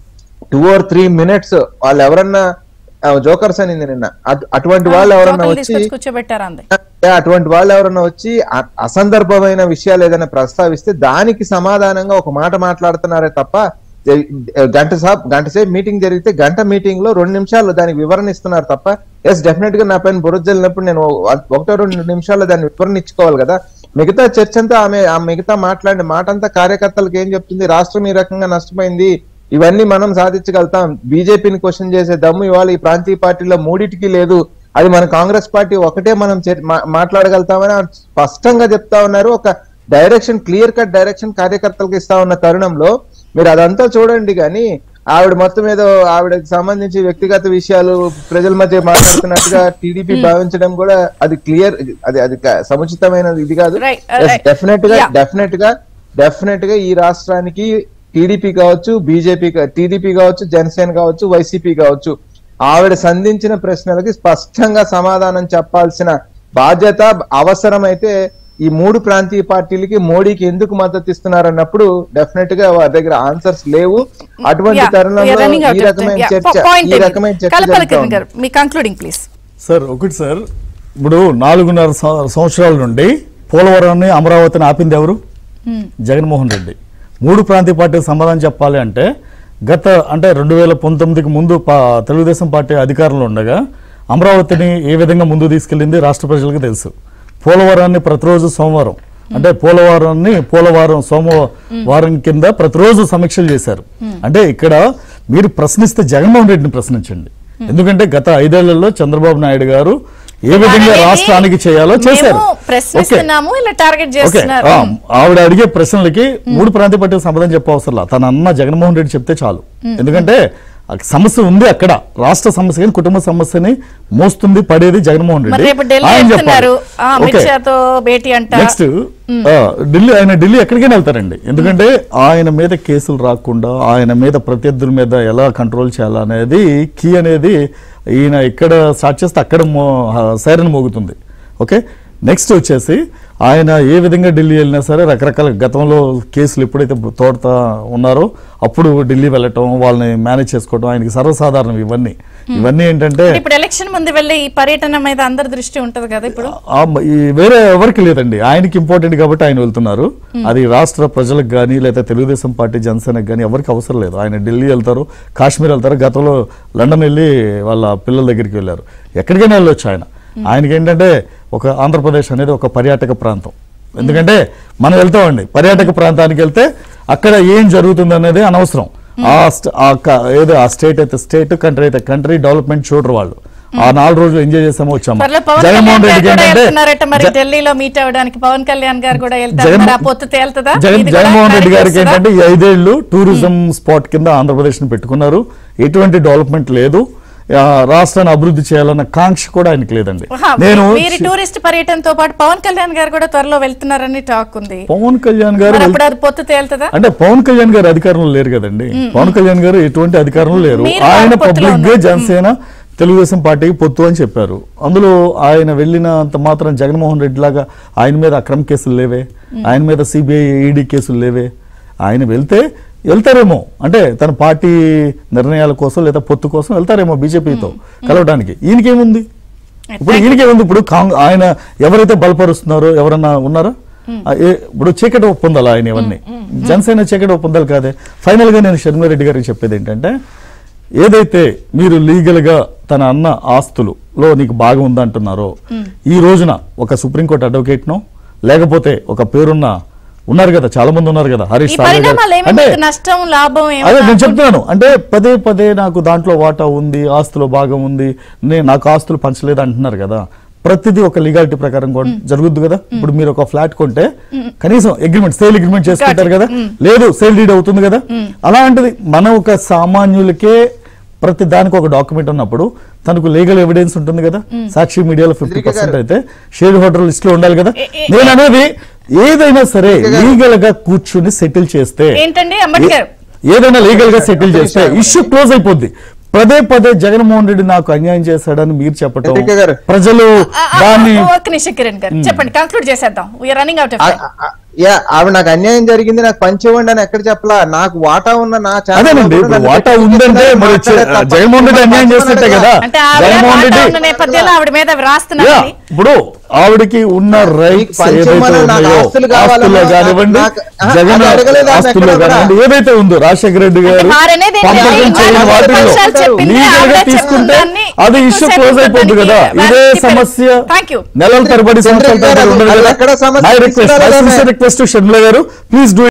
D: టూ ఆర్ త్రీ మినిట్స్ వాళ్ళు ఎవరన్నా జోకర్స్ అనింది నిన్న అటు- అటువంటి వాళ్ళు ఎవరన్నా
A: టోకన్లు
D: వచ్చి
A: తీసుకొచ్చి కూర్చోబెట్టారు అంది
D: ఏ అటువంటి వాళ్ళు ఎవరన్నా వచ్చి అ- అసందర్భమైన విషయాలు ఏదైనా ప్రస్తావిస్తే దానికి సమాధానంగా ఒక మాట మాట్లాడుతున్నారే తప్ప ఏ- గంట సేపు గంట సేపు మీటింగ్ జరిగితే గంట మీటింగ్ లో రెండు నిమిషాలు దానికి వివరణ ఇస్తున్నారు తప్ప ఎస్ డెఫినెట్ గా నా పైన బురద జల్లినప్పుడు నేను ఒ- ఒకటో రెండు నిమిషాల్లో దాన్ని వివరణ ఇచ్చుకోవాలి కదా మిగతా చర్చ అంతా ఆమె ఆ మిగతా మాట్లాడిన మాట అంతా కార్యకర్తలకు ఏం చెప్తుంది రాష్ట్రం ఈ రకంగా నష్టపోయింది ఇవన్నీ మనం సాధించగలుగుతాం బీజేపీని క్వశ్చన్ చేసే దమ్ము ఇవాళ ఈ ప్రాంతీయ పార్టీలో మూడిటికి లేదు అది మన కాంగ్రెస్ పార్టీ ఒకటే మనం చర్- మా- మాట్లాడగలుగుతామని ఆమె స్పష్టంగా చెప్తా ఉన్నారు ఒక డైరెక్షన్ క్లియర్ కట్ డైరెక్షన్ కార్యకర్తలకు ఇస్తా ఉన్న తరుణంలో మీరు అదంతా చూడండి కానీ ఆవిడ మొత్తం ఏదో ఆవిడకి సంబంధించి వ్యక్తిగత విషయాలు ప్రజల మధ్య మాట్లాడుతున్నట్టుగా టీడీపీ భావించడం కూడా అది క్లియర్ అది అది క- సముచితమైన ఇది కాదు
A: Right, uh, right.
D: డెఫినెట్ గా
A: Yeah.
D: డెఫినెట్ గా డెఫినెట్ గా ఈ రాష్ట్రానికి టీడీపీ కావచ్చు బీజేపీ టీడీపీ కావచ్చు జనసేన కావచ్చు వైసీపీ కావచ్చు ఆవిడ సంధించిన ప్రశ్నలకి స్పష్టంగా సమాధానం చెప్పాల్సిన బాధ్యత అవసరం అయితే ఈ మూడు ప్రాంతీయ పార్టీలకి మోడీకి ఎందుకు మద్దతు ఇస్తున్నారన్నప్పుడు డెఫినెట్ గా వారి దగ్గర ఆన్సర్స్ లేవు అటువంటి
A: Yeah, we are
D: తరుణంలో
A: running out
D: ఈ
A: of time.
D: రకమైన
A: Yeah,
D: చర్చ
A: point
D: ఈ
A: taken.
D: రకమైన చర్చ
A: కలపల
D: జరుగుతూ
A: కిరణ్
D: ఉంది.
A: గారు మీ కంక్లూడింగ్ ప్లీజ్
E: సార్ ఒకటి సార్ ఇప్పుడు నాలుగున్నర సం- సంవత్సరాల నుండి పోలవరాన్ని అమరావతిని ఆపింది ఎవరు జగన్మోహన్ రెడ్డి మూడు ప్రాంతీయ పార్టీకి సమాధానం చెప్పాలి అంటే గత అంటే రెండు వేల పంతొమ్మిదికి ముందు పా- తెలుగుదేశం పార్టీ అధికారంలో ఉండగా అమరావతిని ఏ విధంగా ముందు తీసుకెళ్ళింది రాష్ట్ర ప్రజలకు తెలుసు పోలవరాన్ని ప్రతిరోజు సోమవారం అంటే పోలవరాన్ని పోలవారం సోమవారం కింద ప్రతిరోజు సమీక్షలు చేశారు అంటే ఇక్కడ మీరు ప్రశ్నిస్తే జగన్మోహన్ రెడ్డిని ప్రశ్నించండి ఎందుకంటే గత ఐదేళ్లలో చంద్రబాబు నాయుడు గారు ఏ విధంగా
A: అనేది
E: రాష్ట్రానికి చేయాలో చేశారు
A: మేము ప్రశ్నిస్తున్నాము ఇలా టార్గెట్
E: ఓకే
A: చేస్తున్నారు
E: ఆ, ఆవిడ అడిగే ప్రశ్నలకి మూడు ప్రాంతీయ పార్టీకి సమాధానం చెప్పవసరం లా తన అన్న జగన్మోహన్ రెడ్డి చెప్తే చాలు ఎందుకంటే ఆ సమస్య ఉంది అక్కడ రాష్ట్ర సమస్య కానీ కుటుంబ సమస్యని మోస్తుంది పడేది జగన్మోహన్
A: మరి
E: రెడ్డి
A: రేపు ఢిల్లీ
E: ఆయన చెప్పాలి.
A: వెళ్తున్నారు ఆ, అమిత్
E: ఓకే.
A: షాతో భేటీ అంట
E: నెక్స్ట్ ఆ, ఢిల్లీ ఆయన ఢిల్లీ ఎక్కడికైనా వెళ్తారండి ఎందుకంటే ఆయన మీద కేసులు రాకుండా ఆయన మీద ప్రత్యర్థుల మీద ఎలా కంట్రోల్ చేయాలనేది కీ అనేది ఈయన ఇక్కడ స్టార్ట్ చేస్తే అక్కడ మో సైరన్ మోగుతుంది ఓకే నెక్స్ట్ వచ్చేసి ఆయన ఏ విధంగా ఢిల్లీ వెళ్ళినా సరే రకరకాల గతంలో కేసులు ఎప్పుడైతే తోడుతా ఉన్నారో అప్పుడు ఢిల్లీ వెళ్ళటం వాళ్ళని మేనేజ్ చేసుకోవడం ఆయనకి సర్వసాధారణం ఇవన్నీ ఇవన్నీ ఏంటంటే
A: ఇప్పుడు ఎలక్షన్ ముందు వెళ్ళే ఈ పర్యటన మీద అందరి దృష్టి ఉంటది కదా ఇప్పుడు
E: ఆ మ- ఈ వేరే ఎవరికి లేదండి ఆయనకి ఇంపార్టెంట్ కాబట్టి ఆయన వెళ్తున్నారు అది రాష్ట్ర ప్రజలకు కానీ లేదా తెలుగుదేశం పార్టీ జనసేనకు కానీ ఎవరికి అవసరం లేదు ఆయన ఢిల్లీ వెళ్తారు కాశ్మీర్ వెళ్తారు గతంలో లండన్ వెళ్ళి వాళ్ళ పిల్లల దగ్గరికి వెళ్ళారు ఎక్కడికైనా వెళ్ళొచ్చు ఆయన ఆయనకి ఏంటంటే ఒక ఆంధ్రప్రదేశ్ అనేది ఒక పర్యాటక ప్రాంతం ఎందుకంటే మనం వెళ్తామండి పర్యాటక ప్రాంతానికి వెళ్తే అక్కడ ఏం జరుగుతుంది అనేది అనవసరం ఆ స్ట్- ఆ క- ఏదో ఆ స్టేట్ అయితే స్టేట్ కంట్రీ అయితే కంట్రీ డెవలప్మెంట్ చూడరు వాళ్ళు ఆ నాలుగు రోజులు ఎంజాయ్ చేసామో వచ్చాము
A: త్వరలో పవన్
E: జగన్మోహన్
A: కళ్యాణ్ గారు
E: రెడ్డికి
A: కూడా
E: ఏంటంటే
A: వెళ్తున్నారట మరి
E: జ-
A: ఢిల్లీలో మీట్ అవ్వడానికి పవన్ కళ్యాణ్ గారు కూడా వెళ్తారు
E: జగన్-
A: మరి ఆ పొత్తు తేలుతుందా
E: జగన్
A: ఇది కూడా
E: జగన్మోహన్ రెడ్డి గారికి
A: clarity
E: ఏంటంటే ఈ ఐదేళ్లు టూరిజం స్పాట్ కింద ఆంధ్రప్రదేశ్ ని పెట్టుకున్నారు ఎటువంటి డెవలప్మెంట్ లేదు ఆ, రాష్ట్రాన్ని అభివృద్ధి చేయాలన్న కాంక్ష కూడా ఆయనకి లేదండి
A: ఆహా,
E: నేను
A: మీరు టూరిస్ట్ పర్యటనతో పాటు పవన్ కళ్యాణ్ గారు కూడా త్వరలో వెళ్తున్నారని టాక్ ఉంది
E: పవన్ కళ్యాణ్ గారు
A: మరి
E: వెళ్-
A: అప్పుడు అది పొత్తు తేలుతుందా
E: అంటే పవన్ కళ్యాణ్ గారు అధికారంలో లేరు కదండి పవన్ కళ్యాణ్ గారు ఎటువంటి అధికారంలో లేరు
A: మీరు
E: ఆయన
A: పొత్తులో
E: పబ్లిక్ గా
A: ఉన్నారు.
E: జనసేన తెలుగుదేశం పార్టీకి పొత్తు అని చెప్పారు అందులో ఆయన వెళ్ళినంత మాత్రం జగన్మోహన్ రెడ్డి లాగా ఆయన మీద అక్రమ కేసులు లేవే ఆయన మీద సిబిఐ ఈడీ కేసులు లేవే ఆయన వెళ్తే వెళ్తారేమో అంటే తన పార్టీ నిర్ణయాల కోసం లేదా పొత్తు కోసం వెళ్తారేమో బీజేపీతో కలవడానికి ఈయనకేముంది ఇప్పుడు ఈయనకేముంది ఇప్పుడు కాంగ్ ఆయన ఎవరైతే బలపరుస్తున్నారో ఎవరన్నా ఉన్నారా ఆ, ఏ- ఇప్పుడు చీకటి ఒప్పందాలు ఆయన ఇవన్నీ జనసేన చీకటి ఒప్పందాలు కాదే ఫైనల్ గా నేను షర్మిలారెడ్డి గారికి చెప్పేది ఏంటంటే ఏదైతే మీరు లీగల్ గా తన అన్న ఆస్తులులో నీకు బాగా ఉందంటున్నారో ఈ రోజున ఒక సుప్రీంకోర్టు అడ్వకేట్ నో లేకపోతే ఒక పేరున్న ఉన్నారు కదా చాలా మంది ఉన్నారు కదా హరీష్
A: ఈ
E: సాల్వే గారు.
A: పరిణామాలు ఏమి
E: అంటే
A: మీకు నష్టం లాభం
E: అదే
A: ఏమన్నా
E: నేను చెప్తున్నాను అంటే పదే పదే నాకు దాంట్లో వాటా ఉంది ఆస్తులో భాగం ఉంది నేను నాకు ఆస్తులు పంచలేదు అంటున్నారు కదా ప్రతిదీ ఒక లీగాలిటీ ప్రకారం కూడా జరుగుద్ది కదా ఇప్పుడు మీరు ఒక ఫ్లాట్ కొంటే కనీసం అగ్రిమెంట్ సేల్ అగ్రిమెంట్ చేసుకుంటారు కదా లేదు సేల్ డీడ్ అవుతుంది కదా అలాంటిది మన ఒక సామాన్యులకే ప్రతి దానికి ఒక డాక్యుమెంట్ ఉన్నప్పుడు తనకు లీగల్ ఎవిడెన్స్ ఉంటుంది కదా సాక్షి మీడియాలో ఫిఫ్టీ పర్సెంట్ అయితే షేర్ హోల్డర్ లిస్ట్ లో ఉండాలి కదా నేను అనేది ఏదైనా సరే లీగల్ గా కూర్చుని సెటిల్ చేస్తే
A: ఏంటండి అంబేద్కర్
E: ఏదైనా లీగల్ గా సెటిల్ చేస్తే ఇష్యూ క్లోజ్ అయిపోద్ది పదే పదే జగన్మోహన్ రెడ్డి నాకు అన్యాయం చేశాడని మీరు చెప్పటం
D: చంద్రిక గారు.
E: ప్రజలు
A: ఆ, ఆ,
E: దాన్ని
A: ఒక్క నిమిషం కిరణ్ గారు చెప్పండి కంక్లూడ్ చేసేద్దాం వీఆర్ రన్నింగ్ అవుట్ ఆఫ్
D: ఆ- ఆ- యా ఆవిడ నాకు అన్యాయం జరిగింది నాకు పంచివ్వండి అని ఎక్కడ చెప్పలా నాకు వాటా ఉన్న నా ఛానల్లో
E: అదేనండి
D: కూడా
E: ఇప్పుడు
D: నన్ను
E: వాటా
D: పెట్టి
E: ఉందంటే
D: చూపిస్తున్నారు,
E: మరి వచ్చే-
D: మాట్లాడారు తప్ప.
E: జగన్మోహన్ రెడ్డి అన్యాయం చేసినట్టే కదా
A: అంటే ఆవిడ
E: జగన్మోహన్
A: మాట
E: రెడ్డి
A: ఉన్న నేపథ్యంలో ఆవిడ మీద
E: యా,
A: వ్రాస్తున్నారని
E: ఇప్పుడు ఆవిడకి ఉన్న రైట్స్
D: పంచమని
E: ఏదైతే
D: నాకు
E: ఉన్నాయో
D: ఆస్తులు కావాలన్నా
E: ఆస్తుల్లో
D: నాకు-
E: కానివ్వండి
D: నాకు- ఆహా,
E: జగన్
D: అది అడగలేదు ఆమె
E: ఆస్తుల్లో
D: ఎక్కడ కూడా.
E: కానివ్వండి ఏదైతే ఉందో రాజశేఖర రెడ్డి గారు
A: వారనేది ఏంటి?
E: పంపకం
A: ఆయన
E: చేయని
A: వాళ్ళు
E: వాటిల్లో
A: పక్షాలు చెప్పింది
E: లీగల్ గా
A: ఆవిడే
E: తీసుకుంటే
A: చెప్తుందని
E: అది ఇష్యూ
A: ఎక్కువ
E: క్లోజ్
A: సేపు
E: అయిపోద్ది కదా
A: దానికి
E: ఇదే
A: వారికి
E: సమస్య
A: Thank you.
E: నెలల తరబడి
D: చంద్రిక
E: సంవత్సరాల
D: గారు,
E: తరబడి ఉండదు
D: అది
E: కదా
D: ఎక్కడ సమస్య
E: మై రిక్వెస్ట్
D: తీసుకురాలేదనే.
E: Request Sharmila garu please do